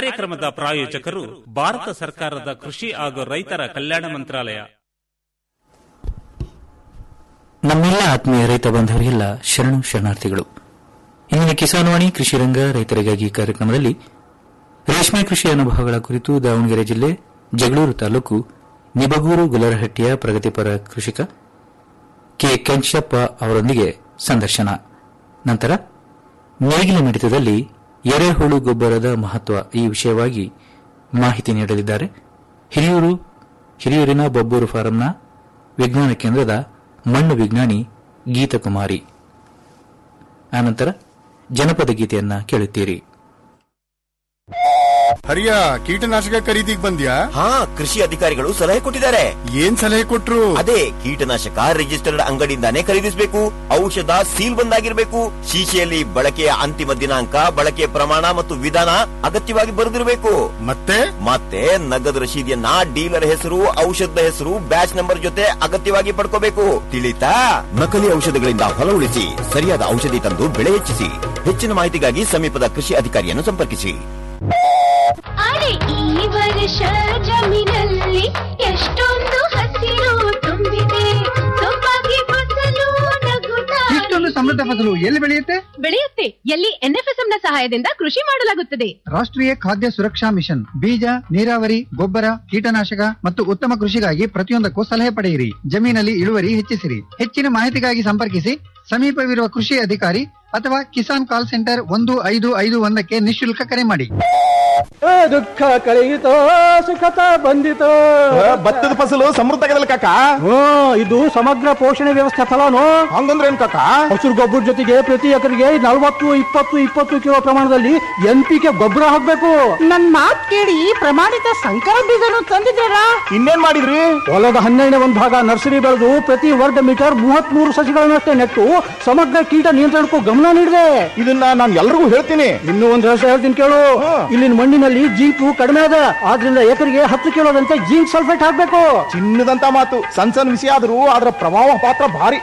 ಕಾರ್ಯಕ್ರಮದ ಪ್ರಾಯೋಜಕರು ಭಾರತ ಸರ್ಕಾರದ ಕೃಷಿ ಹಾಗೂ ರೈತರ ಕಲ್ಯಾಣ ಮಂತ್ರಾಲಯ ನಮ್ಮೆಲ್ಲ ಆತ್ಮೀಯ ರೈತ ಬಾಂಧವರಿಗೆಲ್ಲ ಶರಣು ಶರಣಾರ್ಥಿಗಳು ಇಂದಿನ ಕಿಸಾನ್ವಾಣಿ ಕೃಷಿ ರಂಗ ರೈತರಿಗಾಗಿ ಕಾರ್ಯಕ್ರಮದಲ್ಲಿ ರೇಷ್ಮೆ ಕೃಷಿ ಅನುಭವಗಳ ಕುರಿತು ದಾವಣಗೆರೆ ಜಿಲ್ಲೆ ಜಗಳೂರು ತಾಲೂಕು ನಿಬಗೂರು ಗುಲರಹಟ್ಟಿಯ ಪ್ರಗತಿಪರ ಕೃಷಿಕ ಕೆ ಕೆಂಚಪ್ಪ ಅವರೊಂದಿಗೆ ಸಂದರ್ಶನ ನಂತರ ನೇಗಿಲ ಮಿಡಿತದಲ್ಲಿ ಎರೆಹುಳು ಗೊಬ್ಬರದ ಮಹತ್ವ ಈ ವಿಷಯವಾಗಿ ಮಾಹಿತಿ ನೀಡಲಿದ್ದಾರೆ ಹಿರಿಯೂರು ಹಿರಿಯೂರಿನ ಬೊಬ್ಬೂರು ಫಾರಂನ ವಿಜ್ಞಾನ ಕೇಂದ್ರದ ಮಣ್ಣು ವಿಜ್ಞಾನಿ ಗೀತಕುಮಾರಿ ಆನಂತರ ಜನಪದ ಗೀತೆಯನ್ನ ಕೇಳುತ್ತೀರಿ ಹರಿಯ ಕೀಟನಾಶಕ ಖರೀದಿಗ್ ಬಂದ್ಯಾ ಹಾ ಕೃಷಿ ಅಧಿಕಾರಿಗಳು ಸಲಹೆ ಕೊಟ್ಟಿದ್ದಾರೆ ಏನ್ ಸಲಹೆ ಕೊಟ್ರು ಅದೇ ಕೀಟನಾಶಕ ರಿಜಿಸ್ಟರ್ಡ್ ಅಂಗಡಿಯಿಂದಾನೇ ಖರೀದಿಸಬೇಕು ಔಷಧ ಸೀಲ್ ಬಂದಾಗಿರ್ಬೇಕು ಶೀಶೆಯಲ್ಲಿ ಬಳಕೆಯ ಅಂತಿಮ ದಿನಾಂಕ ಬಳಕೆಯ ಪ್ರಮಾಣ ಮತ್ತು ವಿಧಾನ ಅಗತ್ಯವಾಗಿ ಬರೆದಿರಬೇಕು ಮತ್ತೆ ಮತ್ತೆ ನಗದು ರಶೀದಿಯನ್ನ ಡೀಲರ್ ಹೆಸರು ಔಷಧದ ಹೆಸರು ಬ್ಯಾಚ್ ನಂಬರ್ ಜೊತೆ ಅಗತ್ಯವಾಗಿ ಪಡ್ಕೋಬೇಕು ತಿಳಿತಾ ನಕಲಿ ಔಷಧಗಳಿಂದ ಹೊಲ ಉಳಿಸಿ ಸರಿಯಾದ ಔಷಧಿ ತಂದು ಬೆಳೆ ಹೆಚ್ಚಿಸಿ ಹೆಚ್ಚಿನ ಮಾಹಿತಿಗಾಗಿ ಸಮೀಪದ ಕೃಷಿ ಅಧಿಕಾರಿಯನ್ನು ಸಂಪರ್ಕಿಸಿ ಅರೆ ಈ ವರ್ಷ ಜಮೀನಲ್ಲಿ ಎಷ್ಟೊಂದು ಹಸಿರು ತುಂಬಿದೆ ಸೊಬಗೆ ಫಸಲು ನಗುತ್ತಾ ಇಷ್ಟೊಂದು ಸಮೃದ್ಧ ಫಸಲು ಎಲ್ಲಿ ಬೆಳೆಯುತ್ತೆ ಬೆಳೆಯುತ್ತೆ ಎಲ್ಲಿ ಎನ್ಎಫ್ಎಸ್ಎಂ ನ ಸಹಾಯದಿಂದ ಕೃಷಿ ಮಾಡಲಾಗುತ್ತದೆ ರಾಷ್ಟ್ರೀಯ ಖಾದ್ಯ ಸುರಕ್ಷಾ ಮಿಷನ್ ಬೀಜ ನೀರಾವರಿ ಗೊಬ್ಬರ ಕೀಟನಾಶಕ ಮತ್ತು ಉತ್ತಮ ಕೃಷಿಗಾಗಿ ಪ್ರತಿಯೊಂದಕ್ಕೂ ಸಲಹೆ ಪಡೆಯಿರಿ ಜಮೀನಲ್ಲಿ ಇಳುವರಿ ಹೆಚ್ಚಿಸಿರಿ ಹೆಚ್ಚಿನ ಮಾಹಿತಿಗಾಗಿ ಸಂಪರ್ಕಿಸಿ ಸಮೀಪವಿರುವ ಕೃಷಿ ಅಧಿಕಾರಿ ಅಥವಾ ಕಿಸಾನ್ ಕಾಲ್ ಸೆಂಟರ್ ಒಂದು ಐದು ಐದು ಒಂದಕ್ಕೆ ನಿಶುಲ್ಕ ಕರೆ ಮಾಡಿ ದುಃಖ ಕಳೆಯಿತೋ ಸುಖತ ಬಂದಿತೋ ಭತ್ತದ ಫಸಲು ಸಮೃದ್ಧ ಕಾಕ ಇದು ಸಮಗ್ರ ಪೋಷಣೆ ವ್ಯವಸ್ಥೆ ಫಲನು ಹಂಗಂದ್ರೆ ಏನ್ ಕಾಕ ಹಸಿರು ಗೊಬ್ಬರ ಜೊತೆಗೆ ಪ್ರತಿ ಎಕರೆಗೆ ನಲವತ್ತು ಇಪ್ಪತ್ತು ಇಪ್ಪತ್ತು ಕಿಲೋ ಪ್ರಮಾಣದಲ್ಲಿ ಎನ್ ಪಿ ಕೆ ಗೊಬ್ಬರ ಹಾಕ್ಬೇಕು ನನ್ ಮಾತ್ ಕೇಳಿ ಪ್ರಮಾಣಿತ ಸಂಕರ ಬೀಜನು ತಂದಿದ್ದೀರಾ ಇನ್ನೇನ್ ಮಾಡಿದ್ರಿ ಹೊಲದ ಹನ್ನೆರಡನೇ ಒಂದು ಭಾಗ ನರ್ಸರಿ ಬೆಳೆದು ಪ್ರತಿ ವರ್ಗ ಮೀಟರ್ ಮೂವತ್ತ್ ಮೂರು ಸಸಿಗಳನ್ನಷ್ಟೇ ನೆಟ್ಟು ಸಮಗ್ರ ಕೀಟ ನಿಯಂತ್ರಣಕ್ಕೂ ಗಮನ ನೀಡಿದೆ ಇದನ್ನ ನಾನು ಎಲ್ರಿಗೂ ಹೇಳ್ತೀನಿ ಇನ್ನು ಒಂದು ರಹಸ್ಯ ಹೇಳ್ತೀನಿ ಕೇಳು ಇಲ್ಲಿನ ಮಣ್ಣಿನಲ್ಲಿ ಜಿಂಕು ಕಡಿಮೆ ಅದ ಆದ್ರಿಂದ ಎಕರೆಗೆ ಹತ್ತು ಕಿಲೋದಂತೆ ಜಿಂಕ್ ಸಲ್ಫೇಟ್ ಹಾಕ್ಬೇಕು ಚಿನ್ನದಂತ ಮಾತು ಸಣ್ಣ ಸಣ್ಣ ವಿಷಯ ಆದ್ರೂ ಅದರ ಪ್ರಭಾವ ಪಾತ್ರ ಭಾರಿ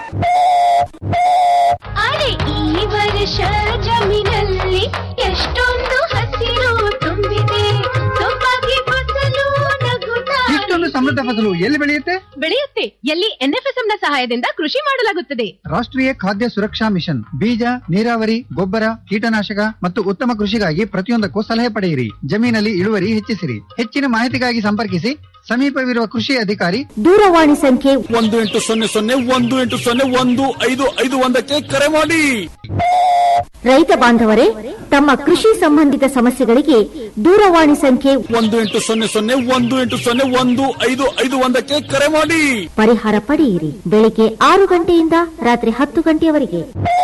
ಅರೆ ಈ ವರ್ಷ ಜಮೀನಲ್ಲಿ ಎಷ್ಟೊಂದು ಹಸಿರು ತುಂಬಿದೆ ಸೊಬಗೆ ಫಸಲು ನಗುತ್ತಾ ಇಷ್ಟೊಂದು ಸಮೃದ್ಧ ಫಸಲು ಎಲ್ಲಿ ಬೆಳೆಯುತ್ತೆ ಬೆಳೆಯುತ್ತೆ ಎಲ್ಲಿ ಎನ್ಎಫ್ಎಸ್ಎಂ ನ ಸಹಾಯದಿಂದ ಕೃಷಿ ಮಾಡಲಾಗುತ್ತದೆ ರಾಷ್ಟ್ರೀಯ ಖಾದ್ಯ ಸುರಕ್ಷಾ ಮಿಷನ್ ಬೀಜ ನೀರಾವರಿ ಗೊಬ್ಬರ ಕೀಟನಾಶಕ ಮತ್ತು ಉತ್ತಮ ಕೃಷಿಗಾಗಿ ಪ್ರತಿಯೊಂದಕ್ಕೂ ಸಲಹೆ ಪಡೆಯಿರಿ ಜಮೀನಲ್ಲಿ ಇಳುವರಿ ಹೆಚ್ಚಿಸಿರಿ ಹೆಚ್ಚಿನ ಮಾಹಿತಿಗಾಗಿ ಸಂಪರ್ಕಿಸಿ ಸಮೀಪವಿರುವ ಕೃಷಿ ಅಧಿಕಾರಿ ದೂರವಾಣಿ ಸಂಖ್ಯೆ ಒಂದು ಎಂಟು ಸೊನ್ನೆ ಸೊನ್ನೆ ಒಂದು ಎಂಟು ಸೊನ್ನೆ ಒಂದು ಐದು ಐದು ಒಂದಕ್ಕೆ ಕರೆ ಮಾಡಿ ರೈತ ಬಾಂಧವರೇ ತಮ್ಮ ಕೃಷಿ ಸಂಬಂಧಿತ ಸಮಸ್ಯೆಗಳಿಗೆ ದೂರವಾಣಿ ಸಂಖ್ಯೆ ಒಂದು ಎಂಟು ಸೊನ್ನೆ ಸೊನ್ನೆ ಒಂದು ಎಂಟು ಸೊನ್ನೆ ಒಂದು ಐದು ಐದು ಒಂದಕ್ಕೆ ಕರೆ ಮಾಡಿ ಪರಿಹಾರ ಪಡೆಯಿರಿ ಬೆಳಿಗ್ಗೆ ಆರು ಗಂಟೆಯಿಂದ ರಾತ್ರಿ ಹತ್ತು ಗಂಟೆಯವರೆಗೆ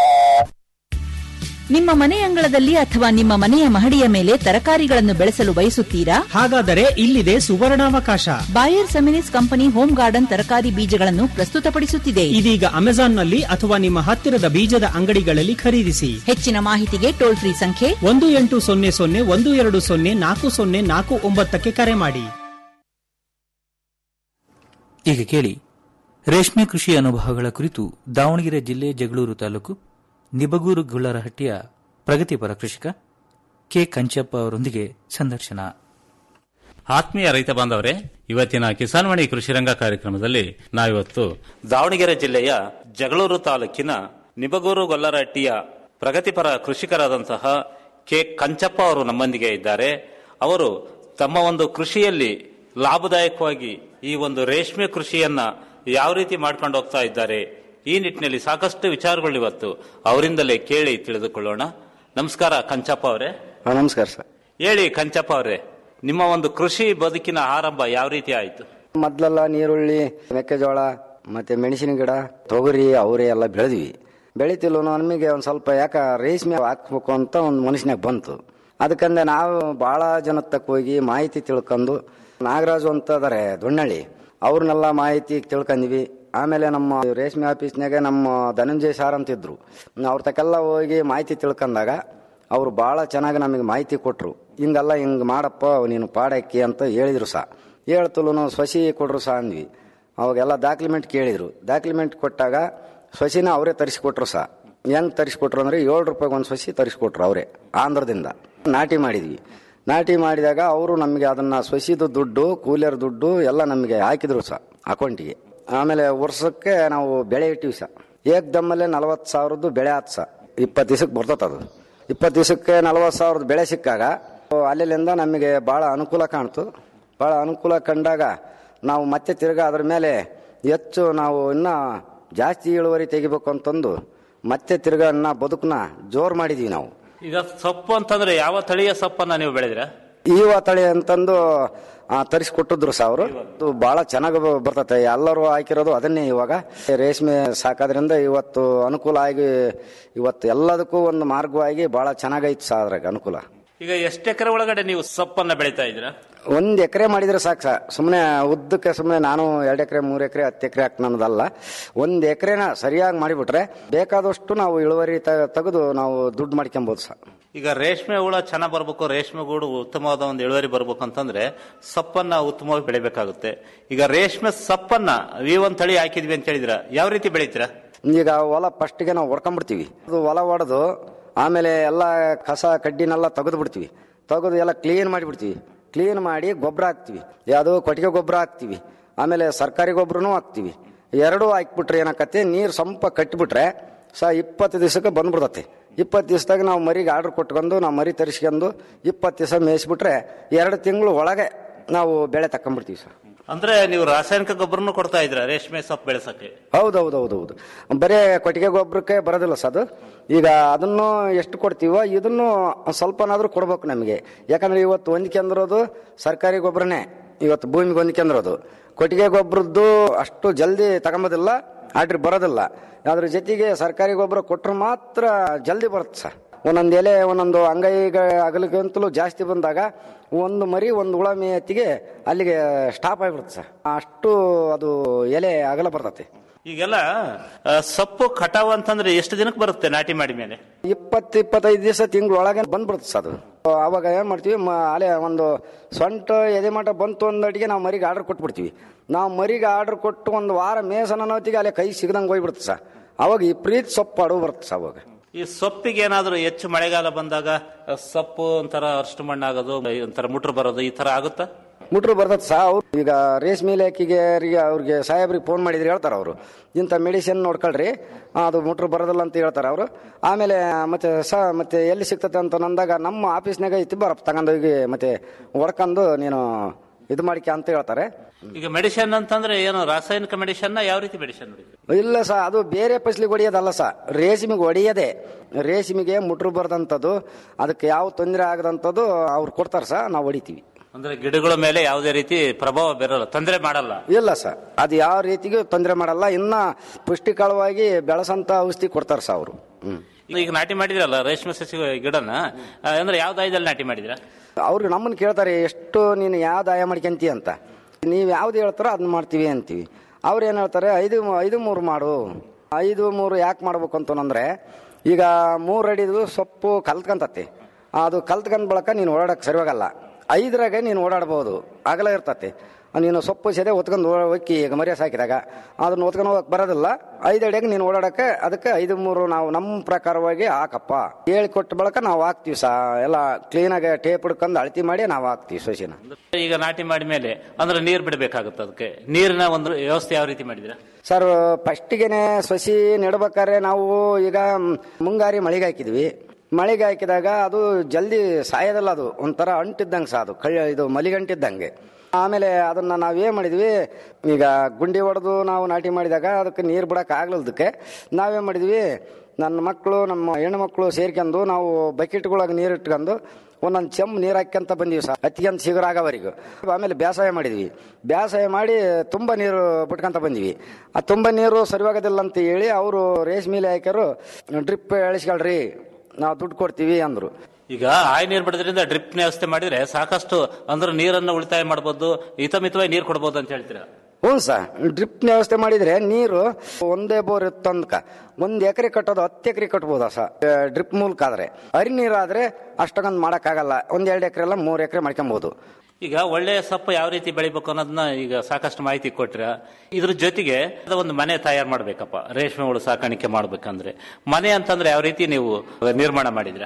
ನಿಮ್ಮ ಮನೆ ಅಂಗಳದಲ್ಲಿ ಅಥವಾ ನಿಮ್ಮ ಮನೆಯ ಮಹಡಿಯ ಮೇಲೆ ತರಕಾರಿಗಳನ್ನು ಬೆಳೆಸಲು ಬಯಸುತ್ತೀರಾ ಹಾಗಾದರೆ ಇಲ್ಲಿದೆ ಸುವರ್ಣಾವಕಾಶ Bayer Seminis company home garden ತರಕಾರಿ ಬೀಜಗಳನ್ನು ಪ್ರಸ್ತುತಪಡಿಸುತ್ತಿದೆ ಇದೀಗ ಅಮೆಜಾನ್ನಲ್ಲಿ ಅಥವಾ ನಿಮ್ಮ ಹತ್ತಿರದ ಬೀಜದ ಅಂಗಡಿಗಳಲ್ಲಿ ಖರೀದಿಸಿ ಹೆಚ್ಚಿನ ಮಾಹಿತಿಗೆ ಟೋಲ್ ಫ್ರೀ ಸಂಖ್ಯೆ ಒಂದು ಎಂಟು ಸೊನ್ನೆ ಸೊನ್ನೆ ಒಂದು ಎರಡು ಸೊನ್ನೆ ನಾಲ್ಕು ಸೊನ್ನೆ ನಾಲ್ಕು ಒಂಬತ್ತಕ್ಕೆ ಕರೆ ಮಾಡಿ ಈಗ ಕೇಳಿ ರೇಷ್ಮೆ ಕೃಷಿ ಅನುಭವಗಳ ಕುರಿತು ದಾವಣಗೆರೆ ಜಿಲ್ಲೆ ಜಗಳೂರು ತಾಲೂಕು ನಿಬಗೂರು ಗುಳ್ಳರಹಟ್ಟಿಯ ಪ್ರಗತಿಪರ ಕೃಷಿಕ ಕೆ ಕಂಚಪ್ಪ ಅವರೊಂದಿಗೆ ಸಂದರ್ಶನ ಆತ್ಮೀಯ ರೈತ ಬಾಂಧವರೇ ಇವತ್ತಿನ ಕಿಸಾನ್ವಾಣಿ ಕೃಷಿರಂಗ ಕಾರ್ಯಕ್ರಮದಲ್ಲಿ ನಾವಿವತ್ತು ದಾವಣಗೆರೆ ಜಿಲ್ಲೆಯ ಜಗಳೂರು ತಾಲೂಕಿನ ನಿಬಗೂರು ಗೊಲ್ಲರಹಟ್ಟಿಯ ಪ್ರಗತಿಪರ ಕೃಷಿಕರಾದಂತಹ ಕೆ ಕಂಚಪ್ಪ ಅವರು ನಮ್ಮೊಂದಿಗೆ ಇದ್ದಾರೆ ಅವರು ತಮ್ಮ ಒಂದು ಕೃಷಿಯಲ್ಲಿ ಲಾಭದಾಯಕವಾಗಿ ಈ ಒಂದು ರೇಷ್ಮೆ ಕೃಷಿಯನ್ನ ಯಾವ ರೀತಿ ಮಾಡ್ಕೊಂಡು ಹೋಗ್ತಾ ಇದ್ದಾರೆ ಈ ನಿಟ್ಟಿನಲ್ಲಿ ಸಾಕಷ್ಟು ವಿಚಾರಗಳು ಇವತ್ತು ಅವರಿಂದಲೇ ಕೇಳಿ ತಿಳಿದುಕೊಳ್ಳೋಣ ನಮಸ್ಕಾರ ಕಂಚಪ್ಪ ಅವರೇ ನಮಸ್ಕಾರ ಸರ್ ಹೇಳಿ ಕಂಚಪ್ಪ ಅವರೇ ನಿಮ್ಮ ಒಂದು ಕೃಷಿ ಬದುಕಿನ ಆರಂಭ ಯಾವ ರೀತಿ ಆಯಿತು ಮೊದ್ಲೆಲ್ಲ ನೀರುಳ್ಳಿ ಮೆಕ್ಕೆಜೋಳ ಮತ್ತೆ ಮೆಣಸಿನ ಗಿಡ ತೊಗರಿ ಅವರೇ ಎಲ್ಲ ಬೆಳೆದ್ವಿ ಬೆಳಿತಿಲ್ಲ ನಮಗೆ ಒಂದು ಸ್ವಲ್ಪ ಯಾಕ ರೇಷ್ಮೆ ಹಾಕ್ಬೇಕು ಅಂತ ಒಂದು ಮನುಷ್ಯನಾಗ ಬಂತು ಅದಕ್ಕಂದೆ ನಾವು ಭಾಳ ಜನ ತಕ್ಕ ಹೋಗಿ ಮಾಹಿತಿ ತಿಳ್ಕೊಂಡು ನಾಗರಾಜು ಅಂತ ಅದಾರೆ ದೊಣ್ಣಳ್ಳಿ ಅವ್ರನ್ನೆಲ್ಲ ಮಾಹಿತಿ ತಿಳ್ಕೊಂಡ್ವಿ ಆಮೇಲೆ ನಮ್ಮ ರೇಷ್ಮೆ ಆಫೀಸ್ನಾಗ ನಮ್ಮ ಧನಂಜಯ ಸಾರ್ ಅಂತಿದ್ರು ಅವ್ರ ತಕ್ಕೆಲ್ಲ ಹೋಗಿ ಮಾಹಿತಿ ತಿಳ್ಕೊಂಡಾಗ ಅವರು ಭಾಳ ಚೆನ್ನಾಗಿ ನಮಗೆ ಮಾಹಿತಿ ಕೊಟ್ಟರು ಹಿಂಗಲ್ಲ ಹಿಂಗೆ ಮಾಡಪ್ಪ ನೀನು ಪಾಡಕ್ಕಿ ಅಂತ ಹೇಳಿದ್ರು ಸಹ ಹೇಳ್ತಲು ಸೊಸಿ ಕೊಡ್ರು ಸಹ ಅಂದ್ವಿ ಅವಾಗೆಲ್ಲ ದಾಖಲಿಮೆಂಟ್ ಕೇಳಿದ್ರು ದಾಖಲಿಮೆಂಟ್ ಕೊಟ್ಟಾಗ ಸೊಸಿನ ಅವರೇ ತರಿಸ್ಕೊಟ್ರು ಸಹ ಹೆಂಗ್ ತರಿಸ್ಕೊಟ್ರು ಅಂದ್ರೆ ಏಳು ರೂಪಾಯಿಗೆ ಒಂದು ಸೊಸಿ ತರಿಸ್ಕೊಟ್ರು ಅವರೇ ಆಂಧ್ರದಿಂದ ನಾಟಿ ಮಾಡಿದ್ವಿ ನಾಟಿ ಮಾಡಿದಾಗ ಅವರು ನಮಗೆ ಅದನ್ನ ಸೊಸಿದು ದುಡ್ಡು ಕೂಲಿಯರ್ ದುಡ್ಡು ಎಲ್ಲ ನಮಗೆ ಹಾಕಿದ್ರು ಸಹ ಅಕೌಂಟಿಗೆ ಆಮೇಲೆ ವರ್ಷಕ್ಕೆ ನಾವು ಬೆಳೆ ಇಟ್ಟಿವಿ ಸಹ ಏಕ್ದಮ್ಮಲ್ಲೇ ನಲವತ್ತು ಸಾವಿರದ್ದು ಬೆಳೆ ಆತು ಸಹ ಇಪ್ಪತ್ತು ದಿವಸಕ್ಕೆ ಬರ್ತದೆ ಅದು ಇಪ್ಪತ್ತು ದಿವಸಕ್ಕೆ ನಲವತ್ತು ಸಾವಿರದ ಬೆಳೆ ಸಿಕ್ಕಾಗ ಅಲ್ಲಿಂದ ನಮಗೆ ಭಾಳ ಅನುಕೂಲ ಕಾಣ್ತು ಭಾಳ ಅನುಕೂಲ ಕಂಡಾಗ ನಾವು ಮತ್ತೆ ತಿರ್ಗಾ ಅದ್ರ ಮೇಲೆ ಹೆಚ್ಚು ನಾವು ಇನ್ನ ಜಾಸ್ತಿ ಇಳುವರಿ ತೆಗಿಬೇಕು ಅಂತಂದು ಮತ್ತೆ ತಿರ್ಗಾ ಇನ್ನ ಬದುಕನ್ನ ಜೋರು ಮಾಡಿದೀವಿ ನಾವು ಈಗ ಸೊಪ್ಪು ಅಂತಂದ್ರೆ ಯಾವ ತಳಿಯ ಸೊಪ್ಪನ್ನ ನೀವು ಬೆಳೆದಿರ ಈವ ತಳಿ ಅಂತಂದು ಆ, ತರಿಸ್ಕೊಟ್ಟಿದ್ರು ಸಹ ಅವರು ಅದು ಬಹಳ ಚೆನ್ನಾಗಿ ಬ- ಬರ್ತತೆ ಎಲ್ಲರೂ ಹಾಕಿರೋದು ಅದನ್ನೇ ಇವಾಗ ರೇಷ್ಮೆ ಸಾಕೋದ್ರಿಂದ ಇವತ್ತು ಅನುಕೂಲ ಆಗಿ ಇವತ್ತು ಎಲ್ಲದಕ್ಕೂ ಒಂದು ಮಾರ್ಗವಾಗಿ ಬಹಳ ಚೆನ್ನಾಗೈತೆ ಸಹ ಅದ್ರಾಗ ಅನುಕೂಲ ಈಗ ಎಷ್ಟು ಎಕರೆ ಒಳಗಡೆ ನೀವು ಸೊಪ್ಪನ್ನ ಬೆಳೀತಾ ಇದ್ದೀರಾ ಒಂದ್ ಎಕರೆ ಮಾಡಿದ್ರೆ ಸಾಕು ಸರ್ ಸುಮ್ಮನೆ ಉದ್ದಕ್ಕೆ ಸುಮ್ಮನೆ ನಾನು ಎರಡು ಎಕರೆ ಮೂರು ಎಕರೆ ಹತ್ತು ಎಕರೆ ಹಾಕಿ ನನ್ನದಲ್ಲ ಒಂದ್ ಎಕರೆನ ಸರಿಯಾಗಿ ಮಾಡಿಬಿಟ್ರೆ ಬೇಕಾದಷ್ಟು ನಾವು ಇಳುವರಿ ತ- ತೆಗೆದು ನಾವು ದುಡ್ಡು ಮಾಡ್ಕೊಬೋದು ಸರ್ ಈಗ ರೇಷ್ಮೆ ಹುಳ ಚೆನ್ನಾಗಿ ಬರ್ಬೇಕು ರೇಷ್ಮೆ ಗೂಡು ಉತ್ತಮವಾದ ಒಂದು ಇಳುವರಿ ಬರ್ಬೇಕು ಅಂತಂದ್ರೆ ಸೊಪ್ಪನ್ನ ಉತ್ತಮವಾಗಿ ಬೆಳಿಬೇಕಾಗುತ್ತೆ ಈಗ ರೇಷ್ಮೆ ಸೊಪ್ಪನ್ನ ಈ ಒಂದ್ ತಳಿ ಹಾಕಿದ್ವಿ ಅಂತ ಹೇಳಿದ್ರ ಯಾವ ರೀತಿ ಬೆಳಿತೀರಾ ಈಗ ಹೊಲ ಫಸ್ಟ್ಗೆ ನಾವು ಹೊಡ್ಕೊಂಡ್ಬಿಡ್ತೀವಿ ಅದು ಹೊಲ ಹೊಡೆದು ಆಮೇಲೆ ಎಲ್ಲ ಕಸ ಕಡ್ಡಿನೆಲ್ಲ ತೆಗೆದು ಬಿಡ್ತೀವಿ ತೆಗೆದು ಎಲ್ಲ ಕ್ಲೀನ್ ಮಾಡಿಬಿಡ್ತೀವಿ ಕ್ಲೀನ್ ಮಾಡಿ ಗೊಬ್ಬರ ಹಾಕ್ತಿವಿ ಯಾವುದು ಕೊಟ್ಟಿಗೆ ಗೊಬ್ಬರ ಹಾಕ್ತಿವಿ ಆಮೇಲೆ ಸರ್ಕಾರಿ ಗೊಬ್ಬರನೂ ಹಾಕ್ತಿವಿ ಎರಡೂ ಹಾಕ್ಬಿಟ್ರೆ ಏನಾಕತ್ತೆ ನೀರು ಸಂಪ ಕಟ್ಟಿಬಿಟ್ರೆ ಸ ಇಪ್ಪತ್ತು ದಿವಸಕ್ಕೆ ಬಂದ್ಬಿಡ್ತತೆ ಇಪ್ಪತ್ತು ದಿವಸದಾಗ ನಾವು ಮರಿಗೆ ಆರ್ಡರ್ ಕೊಟ್ಕೊಂಡು ನಾವು ಮರಿ ತರಿಸ್ಕೊಂಡು ಇಪ್ಪತ್ತು ದಿವಸ ಮೇಯಿಸ್ಬಿಟ್ರೆ ಎರಡು ತಿಂಗಳು ಒಳಗೆ ನಾವು ಬೆಳೆ ತಕೊಂಡ್ಬಿಡ್ತೀವಿ ಸರ್ ಅಂದ್ರೆ ನೀವು ರಾಸಾಯನಿಕ ಗೊಬ್ಬರನು ಕೊಡ್ತಾ ಇದ್ರ ರೇಷ್ಮೆ ಸೊಪ್ಪು ಬೆಳೆಸಕ್ಕೆ ಹೌದೌದೌದೌದು ಬರೇ ಕೊಟ್ಟಿಗೆ ಗೊಬ್ಬರಕ್ಕೆ ಬರೋದಿಲ್ಲ ಸರ್ ಅದು ಈಗ ಅದನ್ನು ಎಷ್ಟು ಕೊಡ್ತೀವೋ ಇದನ್ನು ಸ್ವಲ್ಪನಾದ್ರೂ ಕೊಡ್ಬೇಕು ನಮಗೆ ಯಾಕಂದ್ರೆ ಇವತ್ತು ಹೊಂದ್ಕೊಂಡ್ರೋದು ಸರ್ಕಾರಿ ಗೊಬ್ಬರನೇ ಇವತ್ತು ಭೂಮಿಗೆ ಹೊಂದ್ಕೊಂಡ್ರೋದು ಕೊಟ್ಟಿಗೆ ಗೊಬ್ಬರದ್ದು ಅಷ್ಟು ಜಲ್ದಿ ತಗೊಂಬೋದಿಲ್ಲ ಆರ್ಡ್ರ್ ಬರೋದಿಲ್ಲ ಅದ್ರ ಜೊತೆಗೆ ಸರ್ಕಾರಿ ಗೊಬ್ಬರ ಕೊಟ್ಟರೆ ಮಾತ್ರ ಜಲ್ದಿ ಬರುತ್ತೆ ಸರ್ ಒಂದೊಂದು ಎಲೆ ಒಂದೊಂದು ಅಂಗೈಗ ಅಗಲಿಗಂತಲೂ ಜಾಸ್ತಿ ಬಂದಾಗ ಒಂದು ಮರಿ ಒಂದು ಹುಳ ಮೇಯತ್ತಿಗೆ ಅಲ್ಲಿಗೆ ಸ್ಟಾಪ್ ಆಗಿಬಿಡುತ್ತೆ ಸರ್ ಅಷ್ಟು ಅದು ಎಲೆ ಅಗಲ ಬರ್ತತೆ ಈಗೆಲ್ಲ ಆ, ಸೊಪ್ಪು ಕಟಾವ್ ಅಂತಂದ್ರೆ ಎಷ್ಟು ದಿನಕ್ಕೆ ಬರುತ್ತೆ ನಾಟಿ ಮಾಡಿ ಮೇಲೆ ಇಪ್ಪತ್ತು ಇಪ್ಪತ್ತೈದು ದಿವಸ ತಿಂಗಳೊಳಗೆ ಬಂದ್ಬಿಡುತ್ತೆ ಸರ್ ಅದು ಅವಾಗ ಏನು ಮಾಡ್ತೀವಿ ಮ ಅಲೆ ಒಂದು ಸೊಂಟ ಎದೆ ಮಠ ಬಂತು ಅಂದಟಿಗೆ ನಾವು ಮರಿಗೆ ಆರ್ಡರ್ ಕೊಟ್ಬಿಡ್ತೀವಿ ನಾವು ಮರಿಗೆ ಆರ್ಡರ್ ಕೊಟ್ಟು ಒಂದು ವಾರ ಮೇಸನೋತಿಗೆ ಅಲ್ಲೇ ಕೈ ಸಿಗದಂಗೆ ಹೋಗ್ಬಿಡುತ್ತೆ ಸರ್ ಅವಾಗ ಈ ಪ್ರೀತಿ ಸೊಪ್ಪು ಅಡುಗೆ ಬರುತ್ತೆ ಸರ್ ಅವಾಗ ಈ ಸೊಪ್ಪಿಗೆ ಏನಾದ್ರು ಹೆಚ್ಚು ಮಳೆಗಾಲ ಬಂದಾಗ ಆ, ಸೊಪ್ಪು ಒಂಥರ ಅಷ್ಟು ಮಣ್ಣಾಗೋದು ಒಂಥರ ಮುಟ್ರು ಬರೋದು ಈ ತರ ಆಗುತ್ತಾ ಮುಟ್ರು ಬರ್ತದೆ ಸಹ ಅವ್ರು ಈಗ ರೇಷ್ಮೆ ಇಲಾಖೆಗೆ ಅವ್ರಿಗೆ ಅವ್ರಿಗೆ ಸಾಹೇಬ್ರಿಗೆ ಫೋನ್ ಮಾಡಿದ್ರೆ ಹೇಳ್ತಾರೆ ಅವರು ಇಂಥ ಮೆಡಿಸಿನ್ ನೋಡ್ಕೊಳ್ರಿ ಆ, ಅದು ಮುಟ್ರು ಬರೋದಿಲ್ಲ ಅಂತ ಹೇಳ್ತಾರೆ ಅವರು ಆಮೇಲೆ ಮತ್ತೆ ಸ ಮತ್ತೆ ಎಲ್ಲಿ ಸಿಗ್ತದೆ ಅಂತ ನಂದಾಗ ನಮ್ಮ ಆಫೀಸ್ನಾಗ ಐತಿ ಬರಪ್ಪ ತಗೊಂಡೋಗಿ ಮತ್ತೆ ಹೊಡ್ಕೊಂಡು ನೀನು ಇದು ಮಾಡಿಕೆ ಅಂತ ಹೇಳ್ತಾರೆ ಈಗ ಮೆಡಿಸಿನ್ ಅಂತಂದ್ರೆ ಏನು ರಾಸಾಯನಿಕ ಮೆಡಿಸಿನ್ ಯಾವ ರೀತಿ ಮೆಡಿಸಿನ್ ಇಲ್ಲ ಸಾ ಅದು ಬೇರೆ ಫಸಲಿಗೆ ಹೊಡೆಯೋದಲ್ಲ ಸಾ ರೇಷ್ಮೆಗೆ ಹೊಡೆಯೋದೇ ರೇಷ್ಮೆಗೆ ಮುಟ್ರು ಬರದಂಥದ್ದು ಅದಕ್ಕೆ ಯಾವ ತೊಂದರೆ ಆಗದಂಥದ್ದು ಅವ್ರು ಕೊಡ್ತಾರೆ ಸಾ ನಾವು ಹೊಡಿತೀವಿ ಅಂದ್ರೆ ಗಿಡಗಳ ಮೇಲೆ ಯಾವುದೇ ರೀತಿ ಪ್ರಭಾವ ಬೀರಲ್ಲ ತೊಂದರೆ ಮಾಡಲ್ಲ ಇಲ್ಲ ಸರ್ ಅದು ಯಾವ ರೀತಿಗೂ ತೊಂದರೆ ಮಾಡಲ್ಲ ಇನ್ನ ಪುಷ್ಟಿಕರವಾಗಿ ಬೆಳೆಸಂತ ಔಷಧಿ ಕೊಡ್ತಾರೆ ಸರ್ ಅವರು ಹ್ಮ್ ಈಗ ನಾಟಿ ಮಾಡಿದ್ರಲ್ಲ ರೇಷ್ಮೆ ಸಸಿ ಗಿಡನ ಆ, ಅಂದ್ರೆ ಯಾವ ದಾಯದಲ್ಲಿ ನಾಟಿ ಮಾಡಿದ್ರ ಅವ್ರಿಗೆ ನಮ್ಮನ್ನ ಕೇಳ್ತಾರೆ ಎಷ್ಟು ನೀನು ಯಾವ ದಾಯ ಮಾಡ್ಕೊಂತಿ ಅಂತ ನೀವು ಯಾವ್ದು ಹೇಳ್ತಾರೋ ಅದನ್ನ ಮಾಡ್ತೀವಿ ಅಂತೀವಿ ಅವ್ರು ಏನು ಹೇಳ್ತಾರೆ ಐದು ಐದು ಮೂರು ಮಾಡು ಐದು ಮೂರು ಯಾಕೆ ಮಾಡ್ಬೇಕು ಅಂತಂದ್ರೆ ಈಗ ಮೂರು ಅಡಿದು ಸೊಪ್ಪು ಕಲ್ತ್ಕೊಂತತಿ ಅದು ಕಲ್ತ್ಕೊಂಡ್ ಬಳಕ ನೀನು ಓಡಾಡಕ್ಕೆ ಸರಿಯಾಗಲ್ಲ ಐದರಾಗೆ ನೀನು ಓಡಾಡ್ಬೋದು ಅಗಲ ಇರ್ತತಿ ನೀನು ಸೊಪ್ಪು ಸೆದೆ ಹೊತ್ಕೊಂಡು ಹೋಗಿ ಈಗ ಮರಿಯ ಸಾಕಿದಾಗ ಅದನ್ನ ಹೊತ್ಕೊಂಡು ಹೋಗಕ್ಕೆ ಬರೋದಿಲ್ಲ ಐದು ಅಡಿಯಾಗ ನೀನು ಓಡಾಡಕ್ಕೆ ಅದಕ್ಕೆ ಐದು ಮೂರು ನಾವು ನಮ್ಮ ಪ್ರಕಾರವಾಗಿ ಹಾಕಪ್ಪ ಹೇಳಿಕೊಟ್ಟ ಬಳಕ ನಾವು ಹಾಕ್ತೀವಿ ಸಾ ಎಲ್ಲ ಕ್ಲೀನಾಗಿ ಟೇಪ್ ಹಿಡ್ಕೊಂಡು ಅಳತಿ ಮಾಡಿ ನಾವು ಹಾಕ್ತೀವಿ ಸೊಸಿನ ಈಗ ನಾಟಿ ಮಾಡಿ ಮೇಲೆ ಅಂದ್ರೆ ನೀರ್ ಬಿಡಬೇಕಾಗುತ್ತೆ ಅದಕ್ಕೆ ನೀರಿನ ಒಂದು ವ್ಯವಸ್ಥೆ ಯಾವ ರೀತಿ ಮಾಡಿದ್ರ ಸರ್ ಫಸ್ಟಿಗೆನೆ ಸಸಿ ನೆಡ್ಬೇಕಾದ್ರೆ ನಾವು ಈಗ ಮುಂಗಾರಿ ಮಳೆಗೆ ಹಾಕಿದ್ವಿ ಮಳೆಗೆ ಹಾಕಿದಾಗ ಅದು ಜಲ್ದಿ ಸಾಯೋದಲ್ಲ ಅದು ಒಂಥರ ಅಂಟಿದ್ದಂಗೆ ಸಹ ಅದು ಕಳ್ಳ ಇದು ಮಲಿಗಂಟಿದ್ದಂಗೆ ಆಮೇಲೆ ಅದನ್ನ ನಾವೇನ್ ಮಾಡಿದ್ವಿ ಈಗ ಗುಂಡಿ ಹೊಡೆದು ನಾವು ನಾಟಿ ಮಾಡಿದಾಗ ಅದಕ್ಕೆ ನೀರು ಬಿಡಕ್ಕೆ ಆಗ್ಲದಕ್ಕೆ ನಾವೇನ್ ಮಾಡಿದ್ವಿ ನನ್ನ ಮಕ್ಕಳು ನಮ್ಮ ಹೆಣ್ಣು ಮಕ್ಕಳು ಸೇರ್ಕೊಂಡು ನಾವು ಬಕೆಟ್ಗಳಾಗ ನೀರು ಇಟ್ಕೊಂಡು ಒಂದೊಂದು ಚೆಂಬು ನೀರು ಹಾಕ್ಯಂತ ಬಂದೀವಿ ಸರ್ ಹತ್ತಿಗೆಂತ ಸಿಗರಾಗವರೆಗೂ ಆಮೇಲೆ ಬೇಸಾಯ ಮಾಡಿದ್ವಿ ಬೇಸಾಯ ಮಾಡಿ ತುಂಬ ನೀರು ಬಿಟ್ಕೊಂತ ಬಂದ್ವಿ ಆ ತುಂಬ ನೀರು ಸರಿಯಾಗೋದಿಲ್ಲ ಅಂತ ಹೇಳಿ ಅವರು ರೇಷ್ಮೆ ಇಲಾಖೆಯವರು ಡ್ರಿಪ್ ಎಳಿಸ್ಕೊಳ್ರಿ ನಾವು ದುಡ್ಡು ಕೊಡ್ತೀವಿ ಅಂದ್ರು ಈಗ ಆಯ್ ನೀರ್ ಬಿಡೋದ್ರಿಂದ ಡ್ರಿಪ್ ವ್ಯವಸ್ಥೆ ಮಾಡಿದ್ರೆ ಸಾಕಷ್ಟು ಅಂದ್ರೆ ನೀರನ್ನು ಉಳಿತಾಯ ಮಾಡಬಹುದು ಹಿತಮಿತವಾಗಿ ನೀರು ಕೊಡಬಹುದು ಅಂತ ಹೇಳ್ತೀರಾ ಹ್ಞೂ ಸರ್ ಡ್ರಿಪ್ ವ್ಯವಸ್ಥೆ ಮಾಡಿದ್ರೆ ನೀರು ಒಂದೇ ಬೋರ್ ಇತ್ತಂದ್ಕ ಒಂದ್ ಎಕರೆ ಕಟ್ಟೋದು ಹತ್ತು ಎಕರೆ ಕಟ್ಬೋದಾ ಸರ್ ಡ್ರಿಪ್ ಮೂಲಕ ಆದ್ರೆ ಹರಿ ನೀರಾದ್ರೆ ಅಷ್ಟೊಂದು ಮಾಡಕ್ಕಾಗಲ್ಲ ಒಂದ್ ಎರಡು ಎಕರೆ ಎಲ್ಲ ಮೂರು ಎಕರೆ ಮಾಡ್ಕೊಬಹುದು ಈಗ ಒಳ್ಳೆಯ ಸೊಪ್ಪು ಯಾವ ರೀತಿ ಬೆಳಿಬೇಕು ಅನ್ನೋದನ್ನ ಈಗ ಸಾಕಷ್ಟು ಮಾಹಿತಿ ಕೊಟ್ರ ಇದ್ರ ಜೊತೆಗೆ ಅದು ಒಂದು ಮನೆ ತಯಾರು ಮಾಡ್ಬೇಕಪ್ಪ ರೇಷ್ಮೆ ಹುಳು ಸಾಕಾಣಿಕೆ ಮಾಡ್ಬೇಕಂದ್ರೆ ಮನೆ ಅಂತಂದ್ರೆ ಯಾವ ರೀತಿ ನೀವು ನಿರ್ಮಾಣ ಮಾಡಿದ್ರ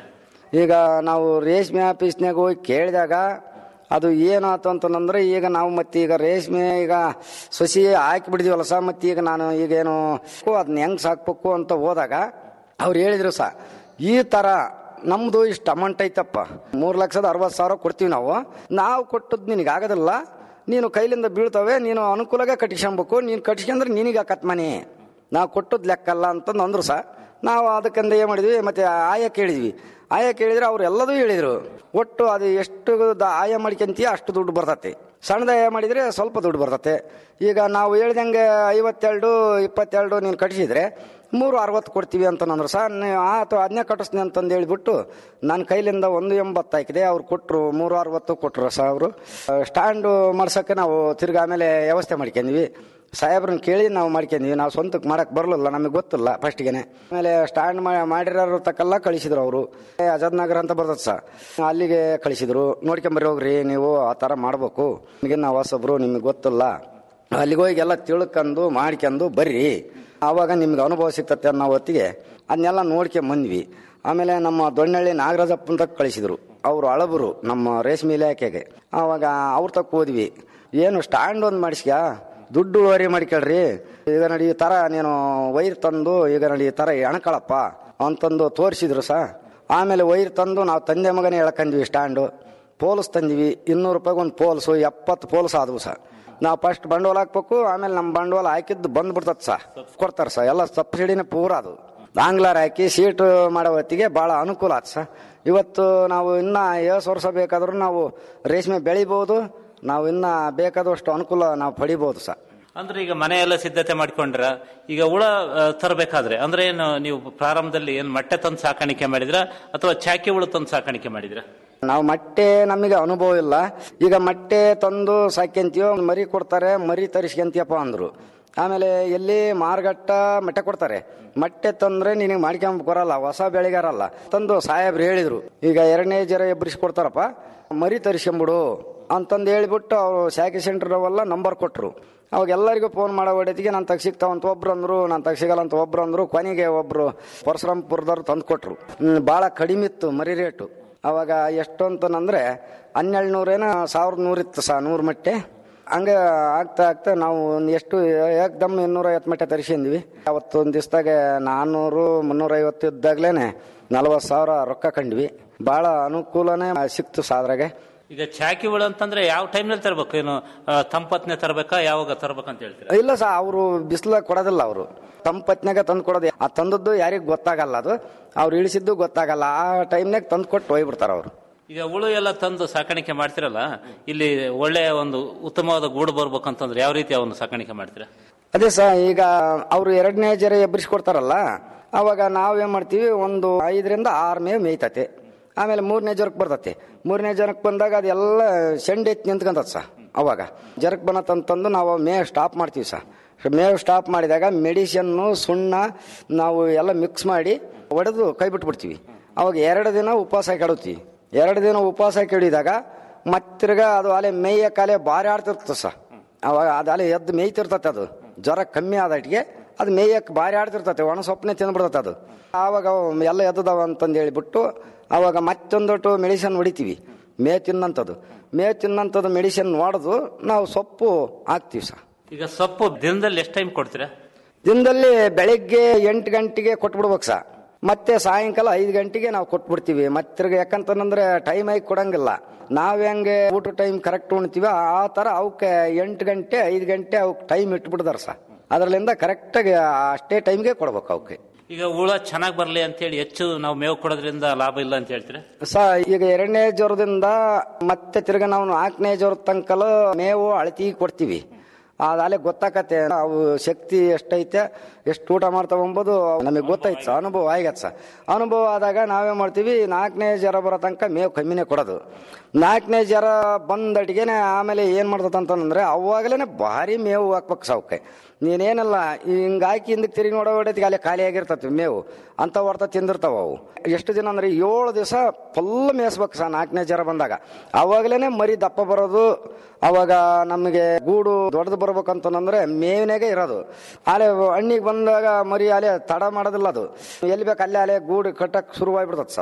ಈಗ ನಾವು ರೇಷ್ಮೆ ಆಫೀಸ್ನಾಗ ಹೋಗಿ ಕೇಳಿದಾಗ ಅದು ಏನಾಯ್ತು ಅಂತಂದ್ರೆ ಈಗ ನಾವು ಮತ್ತೆ ಈಗ ರೇಷ್ಮೆ ಈಗ ಸಸಿ ಹಾಕಿ ಬಿಡಿದೀವಲ್ಲ ಸಹ ಮತ್ತೆ ಈಗ ನಾನು ಈಗೇನು ಅದನ್ನ ಹೆಂಗ್ ಸಾಕ್ಬೇಕು ಅಂತ ಹೋದಾಗ ಅವ್ರು ಹೇಳಿದ್ರು ಸಹ ಈ ತರ ನಮ್ದು ಇಷ್ಟು ಅಮೌಂಟ್ ಐತಪ್ಪ ಮೂರು ಲಕ್ಷದ ಅರವತ್ತು ಸಾವಿರ ಕೊಡ್ತೀವಿ ನಾವು ನಾವು ಕೊಟ್ಟದ್ದು ನಿನಗೆ ಆಗೋದಿಲ್ಲ ನೀನು ಕೈಲಿಂದ ಬೀಳ್ತವೆ ನೀನು ಅನುಕೂಲಾಗೆ ಕಟ್ಟಿಸ್ಕೊಬೇಕು ನೀನು ಕಟ್ಟಿಸ್ಕೊಂಡ್ರೆ ನಿನಗೆ ಆಕತ್ ಮನೆ ನಾವು ಕೊಟ್ಟದ್ದು ಲೆಕ್ಕಲ್ಲ ಅಂತಂದು ಅಂದ್ರು ಸಹ ನಾವು ಅದಕ್ಕಂದ ಏನು ಮಾಡಿದ್ವಿ ಮತ್ತೆ ಆಯ ಕೇಳಿದ್ವಿ ಆಯ ಕೇಳಿದ್ರೆ ಅವ್ರು ಎಲ್ಲದೂ ಹೇಳಿದ್ರು ಒಟ್ಟು ಅದು ಎಷ್ಟು ದ- ಆಯ ಮಾಡ್ಕೊಂತೀಯ ಅಷ್ಟು ದುಡ್ಡು ಬರ್ತತೆ ಸಣ್ಣದ ಆಯ ಮಾಡಿದ್ರೆ ಸ್ವಲ್ಪ ದುಡ್ಡು ಬರ್ತತೆ ಈಗ ನಾವು ಹೇಳ್ದಂಗೆ ಐವತ್ತೆರಡು ಇಪ್ಪತ್ತೆರಡು ನೀನು ಕಟ್ಟಿಸಿದ್ರೆ ಮೂರು ಅರವತ್ತು ಕೊಡ್ತೀವಿ ಅಂತಂದ್ರು ಸರ್ ಆತು ಅದನ್ನೇ ಕಟ್ಟಿಸ್ತೀನಿ ಅಂತಂದು ಹೇಳ್ಬಿಟ್ಟು ನನ್ನ ಕೈಲಿಂದ ಒಂದು ಎಂಬತ್ತು ಹಾಕಿದೆ ಅವ್ರು ಕೊಟ್ಟರು ಮೂರು ಅರವತ್ತು ಕೊಟ್ಟರು ಸರ್ ಅವರು ಸ್ಟ್ಯಾಂಡು ಮಾಡ್ಸೋಕ್ಕೆ ನಾವು ತಿರ್ಗಿ ಆಮೇಲೆ ವ್ಯವಸ್ಥೆ ಮಾಡ್ಕೊಂಡ್ವಿ ಸಾಹೇಬ್ರನ್ನ ಕೇಳಿ ನಾವು ಮಾಡ್ಕೊಂಡ್ವಿ ನಾವು ಸ್ವಂತಕ್ಕೆ ಮಾಡಕ್ ಬರಲಿಲ್ಲ ನಮಗೆ ಗೊತ್ತಿಲ್ಲ ಫಸ್ಟ್ಗೆನೆ ಆಮೇಲೆ ಸ್ಟ್ಯಾಂಡ್ ಮಾಡಿರೋರು ತಕ್ಕೆಲ್ಲ ಕಳಿಸಿದ್ರು ಅವರು ಆಜಾದ್ ನಗರ ಅಂತ ಬರ್ತದೆ ಸರ್ ಅಲ್ಲಿಗೆ ಕಳಿಸಿದ್ರು ನೋಡ್ಕೊಂಬರ್ರಿ ಹೋಗ್ರಿ ನೀವು ಆ ಥರ ಮಾಡ್ಬೇಕು ನಿಮಗೆ ನಾವು ಹೊಸಬ್ರು ನಿಮಗೆ ಗೊತ್ತಿಲ್ಲ ಅಲ್ಲಿಗೆ ಹೋಗಿ ಎಲ್ಲ ತಿಳ್ಕೊಂಡು ಮಾಡ್ಕೊಂಡು ಬರ್ರಿ ಆವಾಗ ನಿಮ್ಗೆ ಅನುಭವ ಸಿಗ್ತತೆ ಅನ್ನೋ ಹೊತ್ತಿಗೆ ಅದನ್ನೆಲ್ಲ ನೋಡ್ಕೊಂಡ್ ಬಂದ್ವಿ ಆಮೇಲೆ ನಮ್ಮ ದೊಣ್ಣಳ್ಳಿ ನಾಗರಾಜಪ್ಪ ಅಂತ ಕಳಿಸಿದ್ರು ಅವರು ಅಳಬರು ನಮ್ಮ ರೇಷ್ಮೆ ಇಲಾಖೆಗೆ ಆವಾಗ ಅವ್ರ ತಕ್ಕ ಹೋದ್ವಿ ಏನು ಸ್ಟ್ಯಾಂಡ್ ಒಂದು ಮಾಡಿಸ್ಕ ದುಡ್ಡು ಉಳುವರಿ ಮಾಡ್ಕೊಳ್ರಿ ಈಗ ನಡಿ ಈ ಥರ ನೀನು ವೈರ್ ತಂದು ಈಗ ನಡಿ ಈ ಥರ ಎಣಕಳಪ್ಪ ಅಂತಂದು ತೋರಿಸಿದ್ರು ಸಹ ಆಮೇಲೆ ವೈರ್ ತಂದು ನಾವು ತಂದೆ ಮಗನೇ ಎಳ್ಕಂದ್ವಿ ಸ್ಟ್ಯಾಂಡು ಪೋಲ್ಸ್ ತಂದ್ವಿ ಇನ್ನೂರು ರೂಪಾಯಿಗೆ ಒಂದು ಪೋಲ್ಸು ಎಪ್ಪತ್ತು ಪೋಲ್ಸ್ ಆದವು ಸಹ ನಾವು ಫಸ್ಟ್ ಬಂಡವಾಳ ಹಾಕ್ಬೇಕು ಆಮೇಲೆ ನಮ್ಮ ಬಂಡವಾಳ ಹಾಕಿದ್ದು ಬಂದ್ಬಿಡ್ತದೆ ಸಹ ಕೊಡ್ತಾರೆ ಸಹ ಎಲ್ಲ ಸಬ್ಸಿಡಿನೇ ಪೂರ ಅದು ಆಂಗ್ಲರ್ ಹಾಕಿ ಸೀಟ್ ಮಾಡೋ ಹೊತ್ತಿಗೆ ಭಾಳ ಅನುಕೂಲ ಆಯ್ತು ಸರ್ ಇವತ್ತು ನಾವು ಇನ್ನ ಏಸು ವರ್ಷ ಬೇಕಾದ್ರೂ ನಾವು ರೇಷ್ಮೆ ಬೆಳಿಬೋದು ನಾವು ಇನ್ನ ಬೇಕಾದಷ್ಟು ಅನುಕೂಲ ನಾವು ಪಡಿಬೋದು ಸರ್ ಅಂದ್ರೆ ಈಗ ಮನೆ ಎಲ್ಲ ಸಿದ್ಧತೆ ಮಾಡ್ಕೊಂಡ್ರ ಈಗ ಹುಳ ಆ, ತರಬೇಕಾದ್ರೆ ಅಂದ್ರೆ ಏನು ನೀವು ಪ್ರಾರಂಭದಲ್ಲಿ ಏನ್ ಮೊಟ್ಟೆ ತಂದು ಸಾಕಾಣಿಕೆ ಮಾಡಿದ್ರ ಅಥವಾ ಚಾಕಿ ಹುಳು ತಂದು ಸಾಕಾಣಿಕೆ ಮಾಡಿದ್ರ ನಾವು ಮೊಟ್ಟೆ ನಮಗೆ ಅನುಭವ ಇಲ್ಲ ಈಗ ಮೊಟ್ಟೆ ತಂದು ಸಾಕ್ಯಂತೀವೋ ಮರಿ ಕೊಡ್ತಾರೆ ಮರಿ ತರಿಸ್ಕೊಂತೀಯಪ್ಪ ಅಂದ್ರು ಆಮೇಲೆ ಎಲ್ಲಿ ಮಾರ್ಗಟ್ಟ ಮೊಟ್ಟೆ ಕೊಡ್ತಾರೆ ಮೊಟ್ಟೆ ತಂದ್ರೆ ನಿನಗೆ ಮಾಡ್ಕೊಂಡ್ ಬರಲ್ಲ ಹೊಸ ಬೆಳೆಗಾರಲ್ಲ ತಂದು ಸಾಹೇಬ್ರು ಹೇಳಿದ್ರು ಈಗ ಎರಡನೇ ಜರ ಎಬ್ಬರಿಸ್ಕೊಡ್ತಾರಪ್ಪ ಮರಿ ತರಿಸ್ಕೊಂಬಿಡು ಅಂತಂದು ಹೇಳ್ಬಿಟ್ಟು ಅವರು ಶಾಖೆ ಸೆಂಟರ್ ಅವೆಲ್ಲ ನಂಬರ್ ಕೊಟ್ಟರು ಅವಾಗ ಎಲ್ಲರಿಗೂ ಫೋನ್ ಮಾಡೋ ಹೊಡೆತಿಗೆ ನಾನು ತಗ ಸಿಗ್ತಾವಂತ ಒಬ್ರು ಅಂದ್ರು ನಾನು ತಗ ಸಿಗಲ್ಲ ಅಂತ ಒಬ್ರು ಅಂದ್ರು ಕೊನೆಗೆ ಒಬ್ರು ಪರಶುರಾಮ್ಪುರದವ್ರು ತಂದು ಕೊಟ್ರು ಹ್ಮ್, ಭಾಳ ಕಡಿಮೆ ಇತ್ತು ಮರಿ ರೇಟು ಅವಾಗ ಎಷ್ಟು ಅಂತಂದ್ರೆ ಹನ್ನೆರಡು ನೂರೇನ ಸಾವಿರದ ನೂರಿತ್ತು ಸಹ ನೂರು ಮಟ್ಟೆ ಹಂಗೆ ಆಗ್ತಾ ಆಗ್ತಾ ನಾವು ಒಂದು ಎಷ್ಟು ಏಕ್ದಮ್ ಇನ್ನೂರ ಐವತ್ತು ಮಟ್ಟೆ ತರಿಸಿದ್ವಿ ಅವತ್ತೊಂದು ದಿವಸದಾಗ ನಾನ್ನೂರು ಮುನ್ನೂರೈವತ್ತು ಇದ್ದಾಗ್ಲೇನೆ ನಲವತ್ತು ಸಾವಿರ ರೊಕ್ಕ ಕಂಡ್ವಿ ಭಾಳ ಅನುಕೂಲನೇ ಸಿಕ್ತು ಸಾದ್ರಾಗೆ ಈಗ ಚಾಕಿ ಹುಳು ಅಂತಂದ್ರೆ ಯಾವ ಟೈಮ್ನಲ್ಲಿ ತರಬೇಕು ಏನು ಆ, ತಂಪತ್ನೆ ತರಬೇಕಾ ಯಾವಾಗ ತರಬೇಕಂತ ಹೇಳ್ತೀರಾ ಇಲ್ಲ ಸರ್ ಅವರು ಬಿಸಿಲ ಕೊಡೋದಿಲ್ಲ ಅವರು ತಂಪತ್ನಾಗ ತಂದು ಕೊಡೋದು ಆ ತಂದದ್ದು ಯಾರಿಗೂ ಗೊತ್ತಾಗಲ್ಲ ಅದು ಅವ್ರು ಇಳಿಸಿದ್ದು ಗೊತ್ತಾಗಲ್ಲ ಆ ಟೈಮ್ನಾಗ ತಂದು ಕೊಟ್ಟು ಹೋಗ್ಬಿಡ್ತಾರೆ ಅವರು ಈಗ ಹುಳು ಎಲ್ಲ ತಂದು ಸಾಕಾಣಿಕೆ ಮಾಡ್ತಿರಲ್ಲ ಇಲ್ಲಿ ಒಳ್ಳೆಯ ಒಂದು ಉತ್ತಮವಾದ ಗೂಡು ಬರ್ಬೇಕಂತಂದ್ರೆ ಯಾವ ರೀತಿಯ ಒಂದು ಸಾಕಾಣಿಕೆ ಮಾಡ್ತೀರಾ ಅದೇ ಸರ್ ಈಗ ಅವರು ಎರಡನೇ ಜರ ಎಬ್ಬರಿಸ್ಕೊಡ್ತಾರಲ್ಲ ಅವಾಗ ನಾವೇನ್ ಮಾಡ್ತೀವಿ ಒಂದು ಐದರಿಂದ ಆರು ಮೇವು ಮೇಯ್ತತೆ ಆಮೇಲೆ ಮೂರನೇ ಜ್ವರಕ್ಕೆ ಬರ್ತತೆ ಮೂರನೇ ಜ್ವರಕ್ಕೆ ಬಂದಾಗ ಅದೆಲ್ಲ ಸೆಂಡ್ ಎತ್ತಿ ನಿಂತ್ಕೊಂತದ ಸರ್ ಅವಾಗ ಜ್ವರಕ್ಕೆ ಬಂತಂತಂದು ನಾವು ಮೇವು ಸ್ಟಾಪ್ ಮಾಡ್ತೀವಿ ಸರ್ ಮೇವು ಸ್ಟಾಪ್ ಮಾಡಿದಾಗ ಮೆಡಿಸಿನ್ನು ಸುಣ್ಣ ನಾವು ಎಲ್ಲ ಮಿಕ್ಸ್ ಮಾಡಿ ಒಡೆದು ಕೈ ಬಿಟ್ಬಿಡ್ತೀವಿ ಅವಾಗ ಎರಡು ದಿನ ಉಪವಾಸ ಕೆಡುತ್ತೀವಿ ಎರಡು ದಿನ ಉಪವಾಸ ಕೆಡಿದಾಗ ಮತ್ತಿರ್ಗ ಅದು ಅಲೆ ಮೇಯಕ್ಕೆ ಅಲೆ ಭಾರಿ ಆಡ್ತಿರ್ತದೆ ಸರ್ ಅವಾಗ ಅದು ಅಲೆ ಎದ್ದು ಮೇಯ್ತಿರ್ತತೆ ಅದು ಜ್ವರ ಕಮ್ಮಿ ಆದಟ್ಟಿಗೆ ಅದು ಮೇಯಕ್ಕೆ ಭಾರಿ ಆಡ್ತಿರ್ತತೆ ಒಣ ಸೊಪ್ಪನೆ ತಿಂದ್ಬಿಡ್ತತೆ ಅದು ಆವಾಗ ಅವು ಎಲ್ಲ ಎದ್ದದಾವ ಅಂತಂದು ಹೇಳಿಬಿಟ್ಟು ಅವಾಗ ಮತ್ತೊಂದೊಟ್ಟು ಮೆಡಿಸಿನ್ ಹೊಡಿತೀವಿ ಮೇ ತಿನ್ನಂಥದ್ದು ಮೇ ತಿನ್ನಂಥದ್ದು ಮೆಡಿಸಿನ್ ಹೊಡೆದು ನಾವು ಸೊಪ್ಪು ಹಾಕ್ತೀವಿ ಸರ್ ಈಗ ಸೊಪ್ಪು ದಿನದಲ್ಲಿ ಎಷ್ಟು ಟೈಮ್ ಕೊಡ್ತೀರಾ ದಿನದಲ್ಲಿ ಬೆಳಿಗ್ಗೆ ಎಂಟು ಗಂಟೆಗೆ ಕೊಟ್ಬಿಡ್ಬೇಕು ಸರ್ ಮತ್ತೆ ಸಾಯಂಕಾಲ ಐದು ಗಂಟೆಗೆ ನಾವು ಕೊಟ್ಬಿಡ್ತೀವಿ ಮತ್ತೆ ಯಾಕಂತಂದ್ರೆ ಟೈಮ್ ಆಗಿ ಕೊಡಂಗಿಲ್ಲ ನಾವ್ ಹೆಂಗೆ ಊಟ ಟೈಮ್ ಕರೆಕ್ಟ್ ಉಣ್ತೀವಿ ಆ ತರ ಅವಕ್ಕೆ ಎಂಟು ಗಂಟೆ ಐದು ಗಂಟೆ ಅವಕ್ಕೆ ಟೈಮ್ ಇಟ್ಬಿಡ್ದಾರ ಸರ್ ಅದರಲ್ಲಿಂದ ಕರೆಕ್ಟಾಗಿ ಅಷ್ಟೇ ಟೈಮ್ಗೆ ಕೊಡ್ಬೇಕು ಅವಕ್ಕೆ ಈಗ ಹುಳ ಚೆನ್ನಾಗಿ ಬರಲಿ ಅಂತೇಳಿ ಹೆಚ್ಚು ನಾವು ಮೇವು ಕೊಡೋದ್ರಿಂದ ಲಾಭ ಇಲ್ಲ ಅಂತ ಹೇಳ್ತೀರಾ ಸ ಈಗ ಎರಡನೇ ಜ್ವರದಿಂದ ಮತ್ತೆ ತಿರ್ಗ ನಾವು ನಾಲ್ಕನೇ ಜ್ವರದ ತನಕಲ ಮೇವು ಅಳತಿ ಕೊಡ್ತೀವಿ ಅದಾಲೆ ಗೊತ್ತಾಕತ್ತೆ ಅವು ಶಕ್ತಿ ಎಷ್ಟೈತೆ ಎಷ್ಟು ಊಟ ಮಾಡ್ತಾವ ಎಂಬುದು ನಮಗೆ ಗೊತ್ತೈತೆ ಸರ್ ಅನುಭವ ಆಗತ್ತೆ ಸರ್ ಅನುಭವ ಆದಾಗ ನಾವೇ ಮಾಡ್ತೀವಿ ನಾಲ್ಕನೇ ಜ್ವರ ಬರೋ ತನಕ ಮೇವು ಕಮ್ಮಿನೇ ಕೊಡೋದು ನಾಲ್ಕನೇ ಜ್ವರ ಬಂದಟಿಗೆನೆ ಆಮೇಲೆ ಏನು ಮಾಡ್ತದೆ ಅಂತಂದ್ರೆ ಅವಾಗಲೇ ಭಾರಿ ಮೇವು ಹಾಕ್ಬೇಕು ಸಾವಕ್ಕೆ ನೀನೇನಲ್ಲ ಹಿಂಗೆ ಹಾಕಿ ಹಿಂದಕ್ಕೆ ತಿರುಗಿ ನೋಡೋ ಹೊಡೆತಿಗೆ ಅಲ್ಲಿ ಖಾಲಿ ಆಗಿರ್ತತಿ ಮೇವು ಅಂತ ಹೊಡ್ತ ತಿಂದಿರ್ತಾವ ಅವು ಎಷ್ಟು ದಿನ ಅಂದ್ರೆ ಏಳು ದಿವಸ ಫುಲ್ ಮೇಯಿಸ್ಬೇಕು ಸರ್ ನಾಲ್ಕನೇ ಜ್ವರ ಬಂದಾಗ ಅವಾಗಲೇ ಮರಿ ದಪ್ಪ ಬರೋದು ಅವಾಗ ನಮಗೆ ಗೂಡು ದೊಡ್ಡದು ಬರ್ಬೇಕಂತಂದ್ರೆ ಮೇವಿನಾಗೆ ಇರೋದು ಆಲೆ ಹಣ್ಣಿಗೆ ಬಂದಾಗ ಮರಿ ಅಲೆ ತಡ ಮಾಡೋದಿಲ್ಲ ಅದು ಎಲ್ಲಿ ಬೇಕು ಅಲ್ಲೇ ಅಲೆ ಗೂಡು ಕಟ್ಟಕ್ಕೆ ಶುರುವಾಗ್ಬಿಡ್ತದೆ ಸರ್ ಅದು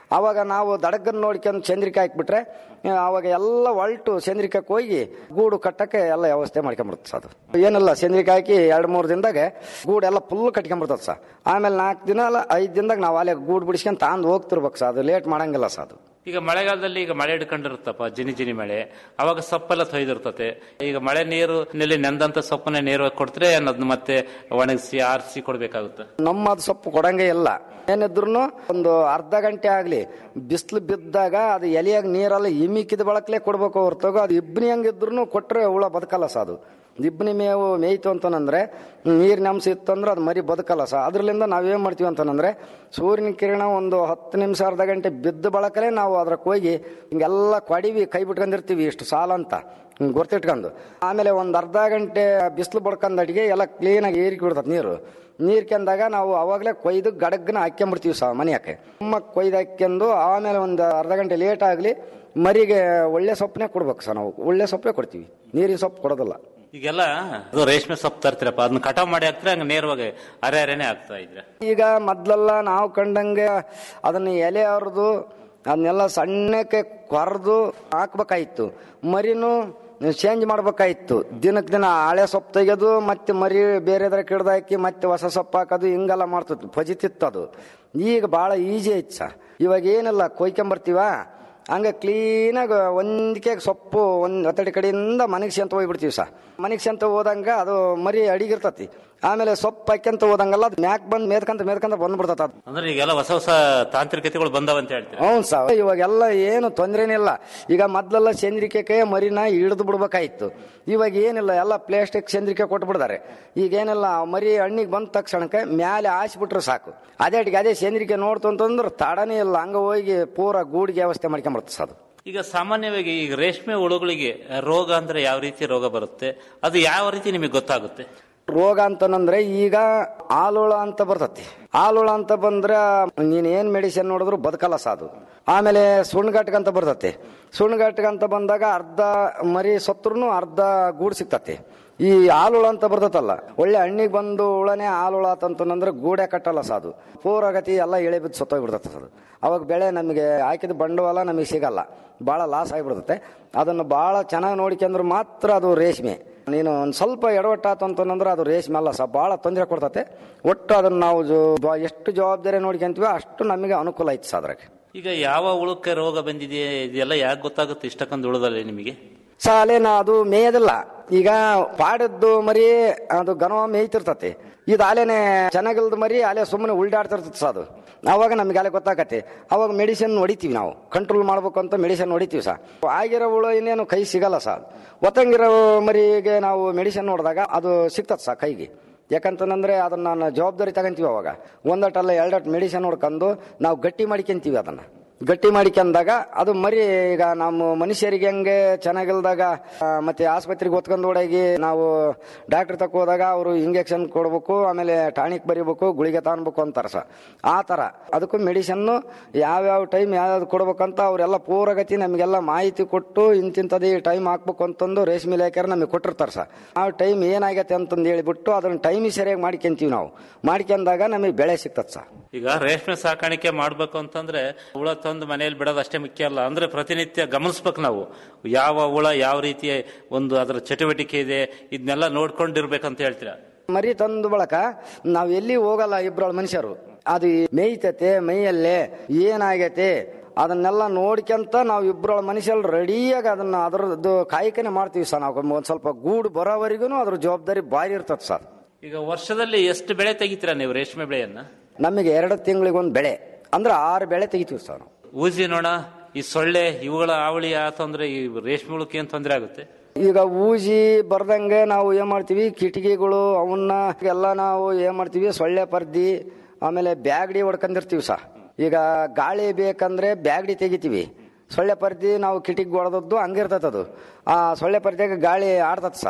ಅವಾಗ ನಾವು ದಡಗನ್ ನೋಡ್ಕೊಂಡು ಚಂದ್ರಿಕೆ ಹಾಕ್ಬಿಟ್ರೆ ಆ, ಅವಾಗ ಎಲ್ಲ ಒಲ್ಟು ಚಂದ್ರಿಕಕ್ಕೆ ಹೋಗಿ ಗೂಡು ಕಟ್ಟಕ್ಕೆ ಎಲ್ಲ ವ್ಯವಸ್ಥೆ ಮಾಡ್ಕೊಂಬಿಡುತ್ತೆ ಸರ್ ಅದು ಏನಿಲ್ಲ ಚಂದ್ರಿಕೆ ಹಾಕಿ ಎರಡು ಮೂರು ದಿನದಾಗ ಗೂಡು ಎಲ್ಲ ಫುಲ್ ಕಟ್ಕೊಂಬಿಡ್ತದೆ ಸರ್ ಆಮೇಲೆ ನಾಲ್ಕು ದಿನ ಅಲ್ಲ ಐದು ದಿನದಾಗ ನಾವು ಅಲ್ಲೇ ಗೂಡು ಬಿಡಿಸ್ಕೊಂಡು ತಾಂದು ಹೋಗ್ತಿರ್ಬೇಕು ಸರ್ ಅದು ಲೇಟ್ ಮಾಡಂಗಿಲ್ಲ ಸರ್ ಅದು ಈಗ ಮಳೆಗಾಲದಲ್ಲಿ ಈಗ ಮಳೆ ಹಿಡ್ಕೊಂಡಿರುತ್ತಪ್ಪ ಜಿನಿ ಜಿನಿ ಮಳೆ ಅವಾಗ ಸೊಪ್ಪೆಲ್ಲ ತೊಯ್ದಿರ್ತತೆ ಈಗ ಮಳೆ ನೀರು ನಲ್ಲಿ ನೆಂದಂತ ಸೊಪ್ಪನ್ನ ನೇರವಾಗಿ ಕೊಡ್ತಾರೆ ಅನ್ನೋದನ್ನ ಮತ್ತೆ ಒಣಗಿಸಿ ಆರಿಸಿ ಕೊಡ್ಬೇಕಾಗುತ್ತೆ ನಮ್ಮ ಅದು ಸೊಪ್ಪು ಕೊಡಂಗೆ ಇಲ್ಲ ಏನಿದ್ರು ಒಂದು ಅರ್ಧ ಗಂಟೆ ಆಗ್ಲಿ ಬಿಸಿಲು ಬಿದ್ದಾಗ ಅದು ಎಲೆಯಾಗ ನೀರೆಲ್ಲ ಇಮಿಕಿದ ಬಳಕಲೆ ಕೊಡ್ಬೇಕು ಹೊರತಾಗ ಅದು ಇಬ್ಬನಿ ಹಂಗಿದ್ರು ಕೊಟ್ರೆ ಹುಳ ಬದುಕಲ್ಲ ಸ ಅದು ಇಬ್ಬನಿ ಮೇವು ಮೇಯ್ತು ಅಂತಂದ್ರೆ ನೀರಿನ ಅಂಶ ಇತ್ತು ಅಂದ್ರೆ ಅದು ಮರಿ ಬದುಕಲ್ಲ ಸ ಅದ್ರಲ್ಲಿಂದ ನಾವೇನ್ ಮಾಡ್ತೀವಿ ಅಂತಂದ್ರೆ ಸೂರ್ಯನ ಕಿರಣ ಒಂದು ಹತ್ತು ನಿಮಿಷ ಅರ್ಧ ಗಂಟೆ ಬಿದ್ದ ಬಳಕಲೆ ನಾವು ಅದ್ರಕ್ಕೆ ಹೋಗಿ ಹಿಂಗೆಲ್ಲ ಕೊಡಿವಿ ಕೈ ಬಿಟ್ಕೊಂಡಿರ್ತೀವಿ ಇಷ್ಟು ಸಾಲ ಅಂತ ಹಿಂಗ್ ಗೊತ್ತಿಟ್ಕೊಂಡು ಆಮೇಲೆ ಒಂದು ಅರ್ಧ ಗಂಟೆ ಬಿಸಿಲು ಬಡ್ಕೊಂಡ್ ಅಡಿಗೆ ಎಲ್ಲ ಕ್ಲೀನಾಗಿ ಏರಿಕೆ ಬಿಡ್ತದೆ ನೀರು ನೀರ್ಕೊಂಡಾಗ ನಾವು ಅವಾಗಲೇ ಕೊಯ್ದು ಗಡಗ್ನ ಹಾಕ್ಕೊಂಬಿಡ್ತೀವಿ ಸಹ ಮನೆಯಕ್ಕೆ ತುಂಬ ಕೊಯ್ದು ಹಾಕ್ಕೊಂಡು ಆಮೇಲೆ ಒಂದು ಅರ್ಧ ಗಂಟೆ ಲೇಟ್ ಆಗಲಿ ಮರಿಗೆ ಒಳ್ಳೆ ಸೊಪ್ಪನ್ನೇ ಕೊಡ್ಬೇಕು ಸರ್ ನಾವು ಒಳ್ಳೆ ಸೊಪ್ಪೇ ಕೊಡ್ತೀವಿ ನೀರಿನ ಸೊಪ್ಪು ಕೊಡೋದಿಲ್ಲ ಈಗೆಲ್ಲ ಅದು ರೇಷ್ಮೆ ಸೊಪ್ಪು ತರ್ತೀರಪ್ಪ ಅದನ್ನ ಕಟಾವ್ ಮಾಡಿ ಹಾಕ್ತಾರೆ ಹಂಗ ನೇರವಾಗಿ ಅರೆ ಅರೆನೆ ಆಗ್ತಾ ಇದ್ರೆ ಈಗ ಮೊದ್ಲೆಲ್ಲ ನಾವು ಕಂಡಂಗೆ ಅದನ್ನ ಎಲೆ ಹರಿದು ಅದನ್ನೆಲ್ಲ ಸಣ್ಣಕ್ಕೆ ಕೊರೆದು ಹಾಕ್ಬೇಕಾಯ್ತು ಮರಿನೂ ಚೇಂಜ್ ಮಾಡ್ಬೇಕಾಯ್ತು ದಿನಕ್ಕೆ ದಿನ ಹಳೆ ಸೊಪ್ಪು ತೆಗೆದು ಮತ್ತೆ ಮರಿ ಬೇರೆದ್ರ ಕಿಡ್ದು ಹಾಕಿ ಮತ್ತೆ ಹೊಸ ಸೊಪ್ಪು ಹಾಕೋದು ಹಿಂಗೆಲ್ಲ ಮಾಡ್ತಿತ್ತು ಫಜಿತಿತ್ತು ಅದು ಈಗ ಭಾಳ ಈಜಿ ಐತಿ ಸರ್ ಇವಾಗ ಏನಿಲ್ಲ ಕೊಯ್ಕೊಂಬರ್ತೀವ ಹಂಗೆ ಕ್ಲೀನಾಗಿ ಒಂದಕ್ಕೆ ಸೊಪ್ಪು ಒಂದು ಒತ್ತಡಿ ಕಡೆಯಿಂದ ಮನೆಗೆ ಸೆಂತ ಹೋಗ್ಬಿಡ್ತೀವಿ ಸರ್ ಮನೆಗೆ ಸೆಂತ ಹೋದಂಗ ಅದು ಮರಿ ಅಡಿಗಿರ್ತತಿ ಆಮೇಲೆ ಸೊಪ್ಪು ಹಾಕ್ಯಂತ ಹೋದಂಗಲ್ಲ ಅದು ಮ್ಯಾಕ್ ಬಂದು ಮೇದ್ಕಂತ ಮೇದ್ಕಂತ ಬಂದ್ಬಿಡ್ತದ ಅದು ಅಂದ್ರೆ ಈಗೆಲ್ಲ ಹೊಸ ಹೊಸ ತಾಂತ್ರಿಕತೆಗಳು ಬಂದವಂತ ಹೇಳ್ತೀರಾ ಹ್ಞೂ ಸರ್ ಇವಾಗೆಲ್ಲ ಏನು ತೊಂದರೆನಿಲ್ಲ ಈಗ ಮೊದ್ಲೆಲ್ಲ ಚಂದ್ರಿಕೆ ಮರಿನ ಹಿಡಿದು ಬಿಡ್ಬೇಕಾಯ್ತು ಇವಾಗ ಏನಿಲ್ಲ ಎಲ್ಲ ಪ್ಲಾಸ್ಟಿಕ್ ಚಂದ್ರಿಕೆ ಕೊಟ್ಬಿಡ್ತಾರೆ ಈಗ ಏನಿಲ್ಲ ಆ ಮರಿ ಹಣ್ಣಿಗೆ ಬಂದ ತಕ್ಷಣಕ್ಕೆ ಮ್ಯಾಲೆ ಹಾಸ್ಬಿಟ್ರೆ ಸಾಕು ಅದೇ ಅದೇ ಚಂದ್ರಿಕೆ ನೋಡ್ತು ಅಂತಂದ್ರೆ ತಡನೇ ಇಲ್ಲ ಹಂಗ ಹೋಗಿ ಪೂರ ಗೂಡಿಗೆ ವ್ಯವಸ್ಥೆ ಮಾಡ್ಕೊಂಬಿಡುತ್ತೆ ಸರ್ ಅದು ಈಗ ಸಾಮಾನ್ಯವಾಗಿ ಈಗ ರೇಷ್ಮೆ ಹುಳುಗಳಿಗೆ ರೋಗ ಅಂದ್ರೆ ಯಾವ ರೀತಿ ರೋಗ ಬರುತ್ತೆ ಅದು ಯಾವ ರೀತಿ ನಿಮಗೆ ಗೊತ್ತಾಗುತ್ತೆ ರೋಗ ಅಂತಂದ್ರೆ ಈಗ ಆಲೋಳ ಅಂತ ಬರ್ತತಿ ಆಲೋಳ ಅಂತ ಬಂದ್ರೆ ನೀನ್ ಏನ್ ಮೆಡಿಸಿನ್ ನೋಡಿದ್ರು ಬದುಕಲ್ಲ ಸಾದು ಆಮೇಲೆ ಸುಣ್ಗಟ್ಗ ಅಂತ ಬರ್ತತಿ ಸುಣ್ಗಟ್ಗ ಅಂತ ಬಂದಾಗ ಅರ್ಧ ಮರಿ ಸತ್ರು ಅರ್ಧ ಗೂಡು ಸಿಗ್ತತಿ ಈ ಆಲುಳ ಅಂತ ಬರ್ತತಲ್ಲ ಒಳ್ಳೆ ಹಣ್ಣಿಗೆ ಬಂದು ಉಳನೆ ಆಲುಳ ಅಂತಂದ್ರೆ ಗೂಡೆ ಕಟ್ಟಲ್ಲ ಸಾದು ಪೂರಗತಿ ಎಲ್ಲ ಎಳೆ ಬಿದ್ದು ಸತ್ತೋಗ್ಬಿಡ್ತದೆ ಅದು ಅವಾಗ ಬೆಳೆ ನಮಗೆ ಹಾಕಿದ ಬಂಡವಾಳ ನಮಗೆ ಸಿಗಲ್ಲ ಭಾಳ ಲಾಸ್ ಆಗಿಬಿಡ್ತತೆ ಅದನ್ನು ಭಾಳ ಚೆನ್ನಾಗಿ ನೋಡ್ಕೊಂಡ್ರೆ ಮಾತ್ರ ಅದು ರೇಷ್ಮೆ ನೀನು ಒಂದು ಸ್ವಲ್ಪ ಎಡವಟ್ಟಾತು ಅಂತಂದ್ರೆ ಅದು ರೇಷ್ಮೆ ಅಲ್ಲ ಸಹ ಭಾಳ ತೊಂದರೆ ಕೊಡ್ತತೆ ಒಟ್ಟು ಅದನ್ನು ನಾವು ಜೋ- ಬ- ಎಷ್ಟು ಜವಾಬ್ದಾರಿ ನೋಡ್ಕೊಂತೀವಿ ಅಷ್ಟು ನಮಗೆ ಅನುಕೂಲ ಐತೆ ಸಹ ಅದ್ರಾಗೆ ಈಗ ಯಾವ ಹುಳಕ್ಕೆ ರೋಗ ಬಂದಿದೆ ಇದೆಲ್ಲ ಯಾಕೆ ಗೊತ್ತಾಗುತ್ತೆ ಇಷ್ಟಕ್ಕೊಂದು ಉಳಿದಲ್ಲಿ ನಿಮಗೆ ಸಾಲೇನ ಅದು ಮೇಯದಿಲ್ಲ ಈಗ ಪಾಡದ್ದು ಮರಿ ಅದು ಗನವ ಮೇಯ್ತಿರ್ತತಿ ಇದು ಆಲೇನೆ ಚೆನ್ನಾಗಿಲ್ದ ಮರಿ ಅಲೆ ಸುಮ್ಮನೆ ಉಲ್ಡಾಡ್ತಿರ್ತದೆ ಸಹ ಅದು ಅವಾಗ ನಮ್ಗೆ ಅಲೆ ಗೊತ್ತಾಗತ್ತೆ ಅವಾಗ ಮೆಡಿಸಿನ್ ಹೊಡಿತೀವಿ ನಾವು ಕಂಟ್ರೋಲ್ ಮಾಡ್ಬೇಕು ಅಂತ ಮೆಡಿಸಿನ್ ಹೊಡಿತೀವಿ ಸಹ ಆಗಿರೋ ಹುಳು ಇನ್ನೇನು ಕೈ ಸಿಗಲ್ಲ ಸಹ ಒತ್ತಂಗಿರೋ ಮರಿಗೆ ನಾವು ಮೆಡಿಸಿನ್ ನೋಡಿದಾಗ ಅದು ಸಿಗ್ತದೆ ಸಹ ಕೈಗೆ ಯಾಕಂತಂದ್ರೆ ಅದನ್ನ ನಾನು ಜವಾಬ್ದಾರಿ ತಗೊಂತೀವಿ ಅವಾಗ ಒಂದಟ್ಟಲ್ಲ ಎರಡಟ್ಟು ಮೆಡಿಸಿನ್ ನೋಡ್ಕೊಂಡು ನಾವು ಗಟ್ಟಿ ಮಾಡ್ಕೊಂತೀವಿ ಅದನ್ನ ಗಟ್ಟಿ ಮಾಡಿಕೊಂಡಾಗ ಅದು ಮರಿ ಈಗ ನಮ್ಮ ಮನುಷ್ಯರಿಗೆ ಹೆಂಗೆ ಚೆನ್ನಾಗಿಲ್ದಾಗ ಆ, ಮತ್ತೆ ಆಸ್ಪತ್ರೆಗೆ ಹೊತ್ಕೊಂಡು ಓಡಾಗಿ ನಾವು ಡಾಕ್ಟರ್ ತಕ್ಕ ಹೋದಾಗ ಅವರು ಇಂಜೆಕ್ಷನ್ ಕೊಡ್ಬೇಕು ಆಮೇಲೆ ಟಾನಿಕ್ ಬರೀಬೇಕು ಗುಳಿಗೆ ತಗೊಬೇಕು ಅಂತಾರ ಸರ್ ಆ ಥರ ಅದಕ್ಕೂ ಮೆಡಿಸನ್ನು ಯಾವ್ಯಾವ ಟೈಮ್ ಯಾವ್ಯಾವ್ದು ಕೊಡ್ಬೇಕಂತ ಅವರೆಲ್ಲ ಪೂರಗತಿ ನಮಗೆಲ್ಲ ಮಾಹಿತಿ ಕೊಟ್ಟು ಇಂತಿಂಥದ್ದು ಈ ಟೈಮ್ ಹಾಕ್ಬೇಕು ಅಂತಂದು ರೇಷ್ಮೆ ಇಲಾಖೆಯವ್ರು ನಮಗೆ ಕೊಟ್ಟಿರ್ತಾರೆ ಸರ್ ಆ ಟೈಮ್ ಏನಾಗೈತೆ ಅಂತಂದು ಹೇಳಿಬಿಟ್ಟು ಅದನ್ನ ಟೈಮಿಗೆ ಸರಿಯಾಗಿ ಮಾಡ್ಕೊಂತೀವಿ ನಾವು ಮಾಡ್ಕೊಂಡಾಗ ನಮಗೆ ಬೆಳೆ ಸಿಗ್ತದೆ ಸರ್ ಈಗ ರೇಷ್ಮೆ ಸಾಕಾಣಿಕೆ ಮಾಡ್ಬೇಕು ಅಂತಂದ್ರೆ ಹುಳ ತಂದು ಮನೆಯಲ್ಲಿ ಬಿಡೋದು ಅಷ್ಟೇ ಮುಖ್ಯ ಅಲ್ಲ ಅಂದ್ರೆ ಪ್ರತಿನಿತ್ಯ ಗಮನಿಸ್ಬೇಕು ನಾವು ಯಾವ ಹುಳ ಯಾವ ರೀತಿಯ ಒಂದು ಅದರ ಚಟುವಟಿಕೆ ಇದೆ ಇದನ್ನೆಲ್ಲ ನೋಡ್ಕೊಂಡಿರ್ಬೇಕಂತ ಹೇಳ್ತೀರಾ ಮರಿ ತಂದು ಬಳಕ ನಾವ್ ಎಲ್ಲಿ ಹೋಗಲ್ಲ ಇಬ್ರಳು ಮನುಷ್ಯರು ಅದು ಮೇಯ್ತತೆ ಮೈಯಲ್ಲೇ ಏನಾಗೈತೆ ಅದನ್ನೆಲ್ಲ ನೋಡ್ಕೊಂತ ನಾವು ಇಬ್ರಳ ಮನುಷ್ಯರು ರೆಡಿಯಾಗಿ ಅದನ್ನ ಅದರದ್ದು ಕಾಯ್ಕನೆ ಮಾಡ್ತೀವಿ ಸರ್ ನಾವು ಒಂದ್ ಸ್ವಲ್ಪ ಗೂಡು ಬರೋವರೆಗೂ ಅದ್ರ ಜವಾಬ್ದಾರಿ ಭಾರಿ ಇರ್ತದೆ ಸರ್ ಈಗ ವರ್ಷದಲ್ಲಿ ಎಷ್ಟು ಬೆಳೆ ತೆಗಿತೀರಾ ನೀವು ರೇಷ್ಮೆ ಬೆಳೆಯನ್ನ ನಮಗೆ ಎರಡು ತಿಂಗಳಿಗೊಂದು ಬೆಳೆ ಅಂದ್ರೆ ಆರು ಬೆಳೆ ತೆಗಿತೀವಿ ಸರ್ ನಾವು ಊಸಿ ನೋಣ ಈ ಸೊಳ್ಳೆ ಇವುಗಳ ಆವಳಿ ಆತಂದ್ರೆ ಈ ರೇಷ್ಮೆ ಹುಳಕ್ಕೆ ಏನ್ ತೊಂದರೆ ಆಗುತ್ತೆ ಈಗ ಊಜಿ ಬರ್ದಂಗೆ ನಾವು ಏನ್ ಮಾಡ್ತೀವಿ ಕಿಟಕಿಗಳು ಅವನ್ನ ಎಲ್ಲ ನಾವು ಏನ್ ಮಾಡ್ತೀವಿ ಸೊಳ್ಳೆ ಪರ್ದಿ ಆಮೇಲೆ ಬ್ಯಾಗಡಿ ಹೊಡ್ಕೊಂಡಿರ್ತೀವಿ ಸಹ ಈಗ ಗಾಳಿ ಬೇಕಂದ್ರೆ ಬ್ಯಾಗಡಿ ತೆಗಿತೀವಿ ಸೊಳ್ಳೆ ಪರ್ದಿ ನಾವು ಕಿಟಕಿ ಹೊಡೆದದ್ದು ಹಂಗಿರ್ತೈತೆ ಅದು ಆ ಸೊಳ್ಳೆ ಪರ್ದಿಯಾಗ ಗಾಳಿ ಆಡ್ತದೆ ಸಹ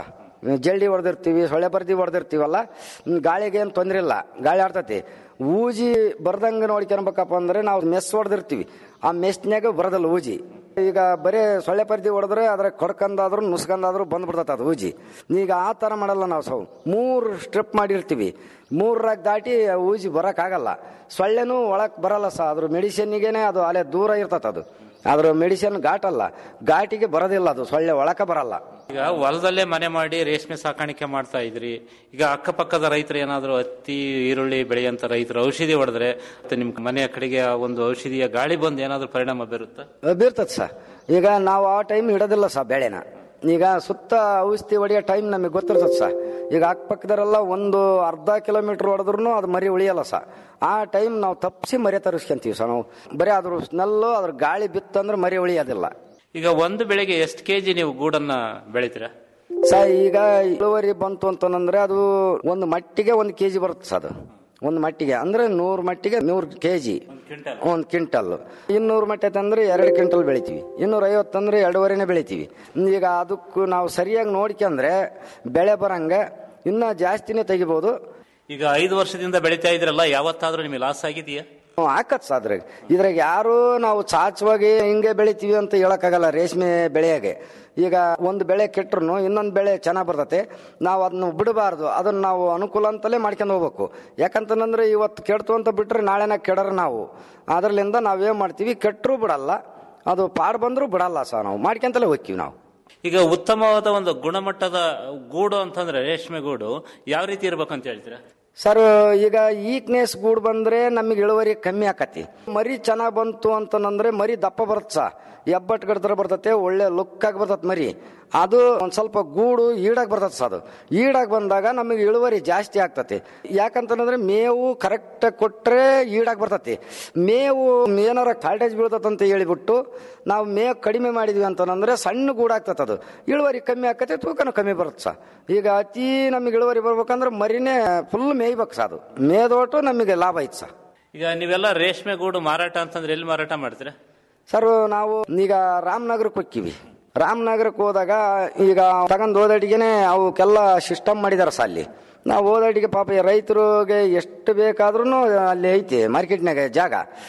ಜಲ್ಡಿ ಹೊಡೆದಿರ್ತೀವಿ ಸೊಳ್ಳೆ ಬರ್ದಿ ಹೊಡೆದಿರ್ತೀವಲ್ಲ ಹ್ಮ್, ಗಾಳಿಗೆ ಏನು ತೊಂದರೆ ಇಲ್ಲ ಗಾಳಿ ಆಡ್ತತಿ ಊಜಿ ಬರ್ದಂಗೆ ನೋಡ್ಕೊಳ್ಬೇಕಪ್ಪ ಅಂದ್ರೆ ನಾವು ಮೆಸ್ ಹೊಡೆದಿರ್ತೀವಿ ಆ ಮೆಸ್ನ್ಯಾಗ ಬರೋದಲ್ಲ ಊಜಿ ಈಗ ಬರೀ ಸೊಳ್ಳೆ ಪರ್ದಿ ಹೊಡೆದ್ರೆ ಅದ್ರ ಕೊಡ್ಕಂದಾದ್ರು ನುಸ್ಕಂದಾದ್ರು ಬಂದ್ಬಿಡ್ತೈತೆ ಅದು ಊಜಿ ಈಗ ಆ ಥರ ಮಾಡಲ್ಲ ನಾವು ಸೌ ಮೂರು ಸ್ಟ್ರಿಪ್ ಮಾಡಿರ್ತೀವಿ ಮೂರರಾಗ ದಾಟಿ ಆ ಊಜಿ ಬರೋಕ್ಕಾಗಲ್ಲ ಸೊಳ್ಳೆನೂ ಒಳಗೆ ಬರಲ್ಲ ಸಹ ಅದ್ರ ಮೆಡಿಸಿನ್ನಿಗೇನೆ ಅದು ಅಲ್ಲೇ ದೂರ ಇರ್ತೈತೆ ಅದು ಅದ್ರ ಮೆಡಿಸಿನ್ ಘಾಟ್ ಅಲ್ಲ ಘಾಟಿಗೆ ಬರೋದಿಲ್ಲ ಅದು ಸೊಳ್ಳೆ ಒಳಕ ಬರಲ್ಲ ಈಗ ಹೊಲದಲ್ಲೇ ಮನೆ ಮಾಡಿ ರೇಷ್ಮೆ ಸಾಕಾಣಿಕೆ ಮಾಡ್ತಾ ಇದ್ರಿ ಈಗ ಅಕ್ಕಪಕ್ಕದ ರೈತರು ಏನಾದ್ರು ಹತ್ತಿ ಈರುಳ್ಳಿ ಬೆಳೆಯಂತ ರೈತರು ಔಷಧಿ ಹೊಡೆದ್ರೆ ಮತ್ತೆ ನಿಮ್ ಮನೆಯ ಕಡೆಗೆ ಆ ಒಂದು ಔಷಧಿಯ ಗಾಳಿ ಬಂದು ಏನಾದ್ರು ಪರಿಣಾಮ ಬೀರುತ್ತಾ ಬೀರ್ತದೆ ಸರ್ ಈಗ ನಾವು ಆ ಟೈಮ್ ಇಡೋದಿಲ್ಲ ಸರ್ ಬೆಳೆನ ಈಗ ಸುತ್ತ ಔಷಧಿ ಹೊಡೆಯೋ ಟೈಮ್ ನಮಗೆ ಗೊತ್ತಿರ್ತದೆ ಸರ್ ಈಗ ಅಕ್ಕಪಕ್ಕದವರೆಲ್ಲ ಒಂದು ಅರ್ಧ ಕಿಲೋಮೀಟರ್ ಹೊಡೆದ್ರು ಅದು ಮರಿ ಉಳಿಯಲ್ಲ ಸರ್ ಆ ಟೈಮ್ ನಾವು ತಪ್ಪಿಸಿ ಮರಿ ತರಿಸ್ಕೊಂತೀವಿ ಸರ್ ನಾವು ಬರೀ ಅದ್ರ ಸ್ಮೆಲ್ಲು ಅದ್ರ ಗಾಳಿ ಬಿತ್ತಂದ್ರೆ ಮರಿ ಉಳಿಯೋದಿಲ್ಲ ಈಗ ಒಂದು ಬೆಳೆಗೆ ಎಷ್ಟು ಕೆಜಿ ನೀವು ಗೂಡನ್ನ ಬೆಳಿತೀರಾ ಸರ್ ಈಗ ಇಳುವರಿ ಬಂತು ಅಂತಂದ್ರೆ ಅದು ಒಂದು ಮಟ್ಟಿಗೆ ಒಂದು ಕೆ ಜಿ ಬರುತ್ತೆ ಸರ್ ಅದು ಒಂದು ಮಟ್ಟಿಗೆ ಅಂದ್ರೆ ನೂರು ಮಟ್ಟಿಗೆ ನೂರು ಕೆ ಜಿ ಒಂದು ಕ್ವಿಂಟಲ್ ಇನ್ನೂರು ಮಟ್ಟಿ ಅಂದ್ರೆ ಎರಡು ಕ್ವಿಂಟಲ್ ಬೆಳಿತೀವಿ ಇನ್ನೂರ ಐವತ್ತಂದ್ರೆ ಎರಡೂವರೆನೇ ಬೆಳಿತೀವಿ ಈಗ ಅದಕ್ಕೂ ನಾವು ಸರಿಯಾಗಿ ನೋಡ್ಕೊಂಡ್ರೆ ಬೆಳೆ ಬರಂಗೆ ಇನ್ನೂ ಜಾಸ್ತಿನೇ ತೆಗಿಬೋದು ಈಗ ಐದು ವರ್ಷದಿಂದ ಬೆಳಿತಾ ಇದ್ರಲ್ಲ ಯಾವತ್ತಾದ್ರೂ ನಿಮಗೆ ಲಾಸ್ ಆಗಿದೆಯಾ ಹ್ಮ್, ಆಕತ್ ಸರ್ ಅದ್ರಾಗ ಇದ್ರಾಗ ಯಾರು ನಾವು ಚಾಚುವಾಗಿ ಹಿಂಗೆ ಬೆಳಿತೀವಿ ಅಂತ ಹೇಳಕ್ಕಾಗಲ್ಲ ರೇಷ್ಮೆ ಬೆಳೆಯಾಗೆ ಈಗ ಒಂದು ಬೆಳೆ ಕೆಟ್ರು ಇನ್ನೊಂದು ಬೆಳೆ ಚೆನ್ನಾಗಿ ಬರ್ತತೆ ನಾವು ಅದನ್ನ ಬಿಡಬಾರ್ದು ಅದನ್ನ ನಾವು ಅನುಕೂಲ ಅಂತಲೇ ಮಾಡ್ಕೊಂಡು ಹೋಗ್ಬೇಕು ಯಾಕಂತಂದ್ರೆ ಇವತ್ತು ಕೆಡ್ತು ಅಂತ ಬಿಟ್ರೆ ನಾಳೆನ ಕೆಡರ ನಾವು ಅದರಲ್ಲಿಂದ ನಾವೇನ್ ಮಾಡ್ತೀವಿ ಕೆಟ್ಟರು ಬಿಡಲ್ಲ ಅದು ಪಾಡ್ ಬಂದ್ರು ಬಿಡಲ್ಲ ಸರ್ ನಾವು ಮಾಡ್ಕೊಂತಲೇ ಹೋಗ್ತೀವಿ ನಾವು ಈಗ ಉತ್ತಮವಾದ ಒಂದು ಗುಣಮಟ್ಟದ ಗೂಡು ಅಂತಂದ್ರೆ ರೇಷ್ಮೆ ಗೂಡು ಯಾವ ರೀತಿ ಇರ್ಬೇಕಂತ ಹೇಳ್ತೀರಾ ಸರ್ ಈಗ ಈಕ್ನೆಸ್ ಗೂಡ್ ಬಂದ್ರೆ ನಮಗೆ ಇಳುವರಿ ಕಮ್ಮಿ ಆಕತಿ ಮರಿ ಚೆನ್ನಾಗ್ ಬಂತು ಅಂತಂದ್ರೆ ಮರಿ ದಪ್ಪ ಬರುತ್ತೆ ಸಾ ಎಬ್ಬಟ್ ಗಡ್ತರ ಬರ್ತತೆ ಒಳ್ಳೆ ಲುಕ್ ಆಗಿ ಬರ್ತದೆ ಮರಿ ಅದು ಒಂದ್ ಸ್ವಲ್ಪ ಗೂಡು ಈಡಾಗಿ ಬರ್ತದೆ ಸರ್ ಅದು ಈಡಾಗಿ ಬಂದಾಗ ನಮಗೆ ಇಳುವರಿ ಜಾಸ್ತಿ ಆಗ್ತತಿ ಯಾಕಂತಂದ್ರೆ ಮೇವು ಕರೆಕ್ಟ್ ಕೊಟ್ರೆ ಈಡಾಗಿ ಬರ್ತತಿ ಮೇವು ಏನಾರ ಕಾಲ್ಟೇಜ್ ಬೀಳ್ತದಂತ ಹೇಳಿಬಿಟ್ಟು ನಾವು ಮೇವು ಕಡಿಮೆ ಮಾಡಿದ್ವಿ ಅಂತಂದ್ರೆ ಸಣ್ಣ ಗೂಡಾಗ್ತದೆ ಅದು ಇಳುವರಿ ಕಮ್ಮಿ ಆಕತಿ ತೂಕನೂ ಕಮ್ಮಿ ಬರುತ್ತೆ ಸರ್ ಈಗ ಅತಿ ನಮಗೆ ಇಳುವರಿ ಬರ್ಬೇಕಂದ್ರೆ ಮರಿನೇ ಫುಲ್ ಮೇಯ್ಬೇಕು ಸರ್ ಅದು ಮೇದೋಟು ನಮಗೆ ಲಾಭ ಐತೆ ಸರ್ ಈಗ ನೀವೆಲ್ಲ ರೇಷ್ಮೆ ಗೂಡು ಮಾರಾಟ ಅಂತಂದ್ರೆ ಎಲ್ಲಿ ಮಾರಾಟ ಮಾಡ್ತೀರಾ ಸರ್ ನಾವು ಈಗ ರಾಮನಗರಕ್ಕೆ ಹೋಗ್ತೀವಿ ರಾಮನಗರಕ್ಕೆ ಹೋದಾಗ ಈಗ ತಗೊಂಡ್ ಹೋದಡಿಗೆನೆ ಅವಕ್ಕೆಲ್ಲ ಸಿಸ್ಟಮ್ ಮಾಡಿದಾರ ಸರ್ ಅಲ್ಲಿ ನಾವು ಹೋದಡಿಗೆ ಪಾಪ ಈ ರೈತರಿಗೆ ಎಷ್ಟು ಬೇಕಾದ್ರೂ ಅಲ್ಲಿ ಐತಿ ಮಾರ್ಕೆಟ್ನಾಗ ಜಾಗ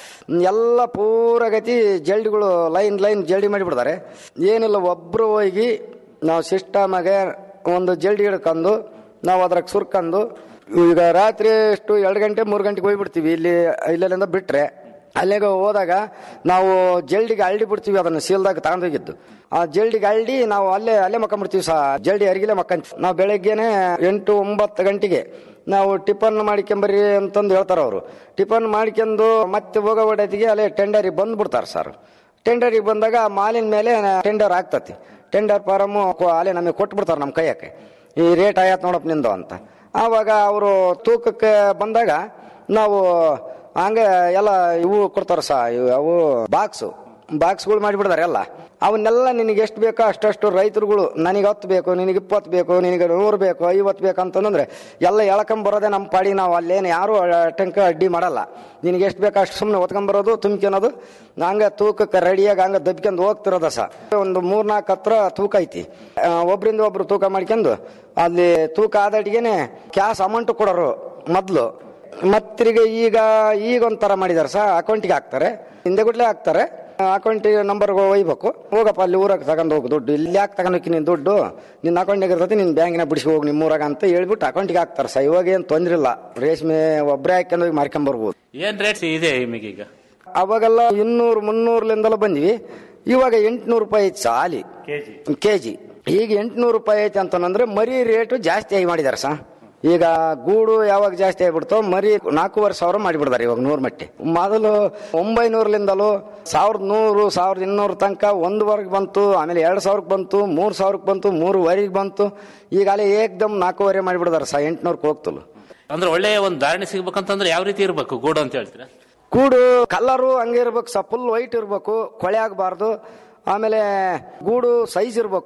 ಎಲ್ಲ ಪೂರಗತಿ ಜಲ್ಡಿಗಳು ಲೈನ್ ಲೈನ್ ಜಲ್ಡಿ ಮಾಡಿಬಿಡ್ತಾರೆ ಏನಿಲ್ಲ ಒಬ್ರು ಹೋಗಿ ನಾವು ಸಿಸ್ಟಮಾಗೆ ಒಂದು ಜಲ್ಡಿ ಹಿಡ್ಕೊಂಡು ನಾವು ಅದ್ರಾಗ ಸುರ್ಕೊಂಡು ಈಗ ರಾತ್ರಿ ಎಷ್ಟು ಎರಡು ಗಂಟೆ ಮೂರು ಗಂಟೆಗೆ ಹೋಗ್ಬಿಡ್ತೀವಿ ಇಲ್ಲಿ ಇಲ್ಲಿಂದ ಬಿಟ್ರೆ ಅಲ್ಲಿಗೆ ಹೋದಾಗ ನಾವು ಜಲ್ಡಿಗೆ ಅಳ್ಳಿ ಬಿಡ್ತೀವಿ ಅದನ್ನ ಸೀಲ್ದಾಗ ತಗೊಂಡೋಗಿದ್ದು ಆ ಜಲ್ಡಿಗೆ ಅಳ್ಳಿ ನಾವು ಅಲ್ಲೇ ಅಲ್ಲೇ ಮಕ್ಕೊಂಬಿಡ್ತೀವಿ ಸಹ ಜಲ್ಡಿ ಅರಿಗಿಲೆ ಮಕ್ಕಂತೀವಿ ನಾವು ಬೆಳಗ್ಗೆನೆ ಎಂಟು ಒಂಬತ್ತು ಗಂಟೆಗೆ ನಾವು ಟಿಫನ್ ಮಾಡ್ಕೊಂಬರ್ರಿ ಅಂತಂದು ಹೇಳ್ತಾರ ಅವರು ಟಿಫನ್ ಮಾಡ್ಕೊಂಡು ಮತ್ತೆ ಹೋಗೋ ಹೊಡೆತಿಗೆ ಅಲ್ಲೇ ಟೆಂಡರಿಗೆ ಬಂದ್ಬಿಡ್ತಾರೆ ಸರ್ ಟೆಂಡರಿಗೆ ಬಂದಾಗ ಆ ಮಾಲಿನ ಮೇಲೆ ಟೆಂಡರ್ ಆಗ್ತತಿ ಟೆಂಡರ್ ಫಾರಮ್ ಅಲ್ಲೇ ನಮಗೆ ಕೊಟ್ಬಿಡ್ತಾರೆ ನಮ್ಮ ಕೈಯಕ್ಕೆ ಈ ರೇಟ್ ಆಯಾತ್ ನೋಡಪ್ಪ ನಿಂದು ಅಂತ ಆವಾಗ ಅವರು ತೂಕಕ್ಕೆ ಬಂದಾಗ ನಾವು ಹಂಗೆ ಎಲ್ಲ ಇವು ಕೊಡ್ತಾರ ಸಾ ಇವು ಅವು ಬಾಕ್ಸು ಬಾಕ್ಸ್ಗಳು ಮಾಡಿಬಿಡ್ತಾರೆ ಎಲ್ಲ ಅವನ್ನೆಲ್ಲ ನಿನಗೆ ಎಷ್ಟು ಬೇಕೋ ಅಷ್ಟಷ್ಟು ರೈತರುಗಳು ನನಗೆ ಹತ್ತು ಬೇಕು ನಿನಗೆ ಇಪ್ಪತ್ತು ಬೇಕು ನಿನಗೆ ನೂರು ಬೇಕು ಐವತ್ತು ಬೇಕು ಅಂತಂದ್ರೆ ಎಲ್ಲ ಎಳ್ಕೊಂಬರೋದೇ ನಮ್ಮ ಪಾಡಿ ನಾವು ಅಲ್ಲೇನು ಯಾರು ಟಂಕ ಅಡ್ಡಿ ಮಾಡಲ್ಲ ನಿನಗೆ ಎಷ್ಟು ಬೇಕೋ ಅಷ್ಟು ಸುಮ್ಮನೆ ಹೊತ್ಕೊಂಬರೋದು ತುಂಬ್ಕೊಳೋದು ಹಂಗೆ ತೂಕಕ್ಕೆ ರೆಡಿಯಾಗಿ ಹಂಗೆ ದಬ್ಕೊಂಡು ಹೋಗ್ತಿರೋದ ಸ ಒಂದು ಮೂರ್ನಾಲ್ಕು ಹತ್ರ ತೂಕ ಐತಿ ಆ, ಒಬ್ರಿಂದ ಒಬ್ರು ತೂಕ ಮಾಡ್ಕೊಂಡು ಅಲ್ಲಿ ತೂಕ ಆದಟಿಗೆನೆ ಕ್ಯಾಶ್ ಅಮೌಂಟ್ ಕೊಡೋರು ಮೊದಲು ಮತ್ತಿರಿಗೆ ಈಗ ಈಗ ಒಂಥರ ಮಾಡಿದಾರೆ ಸರ್ ಅಕೌಂಟಿಗೆ ಹಾಕ್ತಾರೆ ಹಿಂದೆ ಗುಡ್ಲೆ ಹಾಕ್ತಾರೆ ಅಕೌಂಟಿಗೆ ನಂಬರ್ ಒಯ್ಬೇಕು ಹೋಗಪ್ಪ ಅಲ್ಲಿ ಊರಾಗ ತಗೊಂಡು ಹೋಗು ದುಡ್ಡು ಇಲ್ಲಿ ಯಾಕೆ ತಗೊಂಡು ಹೋಗಿ ನೀನು ದುಡ್ಡು ನಿನ್ನ ಅಕೌಂಟಿಗೆ ಇರ್ತೈತಿ ನಿನ್ನ ಬ್ಯಾಂಕಿನ ಬಿಡಿಸಿ ಹೋಗಿ ನಿಮ್ಮ ಊರಾಗ ಅಂತ ಹೇಳ್ಬಿಟ್ಟು ಅಕೌಂಟಿಗೆ ಹಾಕ್ತಾರೆ ಸರ್ ಇವಾಗ ಏನು ತೊಂದ್ರೆ ಇಲ್ಲ ರೇಷ್ಮೆ ಒಬ್ಬರೇ ಹಾಕ್ಕೊಂಡು ಹೋಗಿ ಮಾರ್ಕೊಂಬರ್ಬೋದು ಏನ್ ರೇಟ್ ಇದೆ ನಿಮಗೀಗ ಅವಾಗೆಲ್ಲ ಇನ್ನೂರು ಮುನ್ನೂರ್ಲಿಂದೆಲ್ಲ ಬಂದ್ವಿ ಇವಾಗ ಎಂಟ್ನೂರು ರೂಪಾಯಿ ಐತಿ ಸಾಲಿ ಕೆ ಜಿ ಈಗ ಎಂಟ್ನೂರು ರೂಪಾಯಿ ಐತಿ ಅಂತಂದ್ರೆ ಮರಿ ರೇಟು ಜಾಸ್ತಿ ಆಗಿ ಮಾಡಿದಾರೆ ಸಾ ಈಗ ಗೂಡು ಯಾವಾಗ ಜಾಸ್ತಿ ಆಗ್ಬಿಡ್ತೋ ಮರಿ ನಾಲ್ಕೂವರೆ ಸಾವಿರ ಮಾಡಿಬಿಡ್ತಾರೆ ಇವಾಗ ನೂರು ಮಟ್ಟಿ ಮೊದಲು ಒಂಬೈನೂರ್ಲಿಂದಲೂ ಸಾವಿರದ ನೂರು ಸಾವಿರದ ಇನ್ನೂರು ತನಕ ಒಂದುವರೆಗೆ ಬಂತು ಆಮೇಲೆ ಎರಡು ಸಾವಿರಕ್ಕೆ ಬಂತು ಮೂರು ಸಾವಿರಕ್ಕೆ ಬಂತು ಮೂರುವರೆಗೆ ಬಂತು ಈಗ ಅಲ್ಲೇ ಏಕ್ದಮ್ ನಾಲ್ಕೂವರೆ ಮಾಡಿಬಿಡ್ತಾರೆ ಸಾ ಎಂಟ್ನೂರಕ್ಕೆ ಹೋಗ್ತಲು ಅಂದ್ರೆ ಒಳ್ಳೆಯ ಒಂದು ಧಾರಣೆ ಸಿಗ್ಬೇಕಂತಂದ್ರೆ ಯಾವ ರೀತಿ ಇರ್ಬೇಕು ಗೂಡು ಅಂತ ಹೇಳ್ತೀರಾ ಗೂಡು ಕಲರು ಹಂಗೆ ಇರ್ಬೇಕು ಸ ಫುಲ್ ವೈಟ್ ಇರಬೇಕು ಕೊಳೆ ಆಗಬಾರ್ದು ಆಮೇಲೆ ಗೂಡು ಸೈಜ್ ಇರಬೇಕು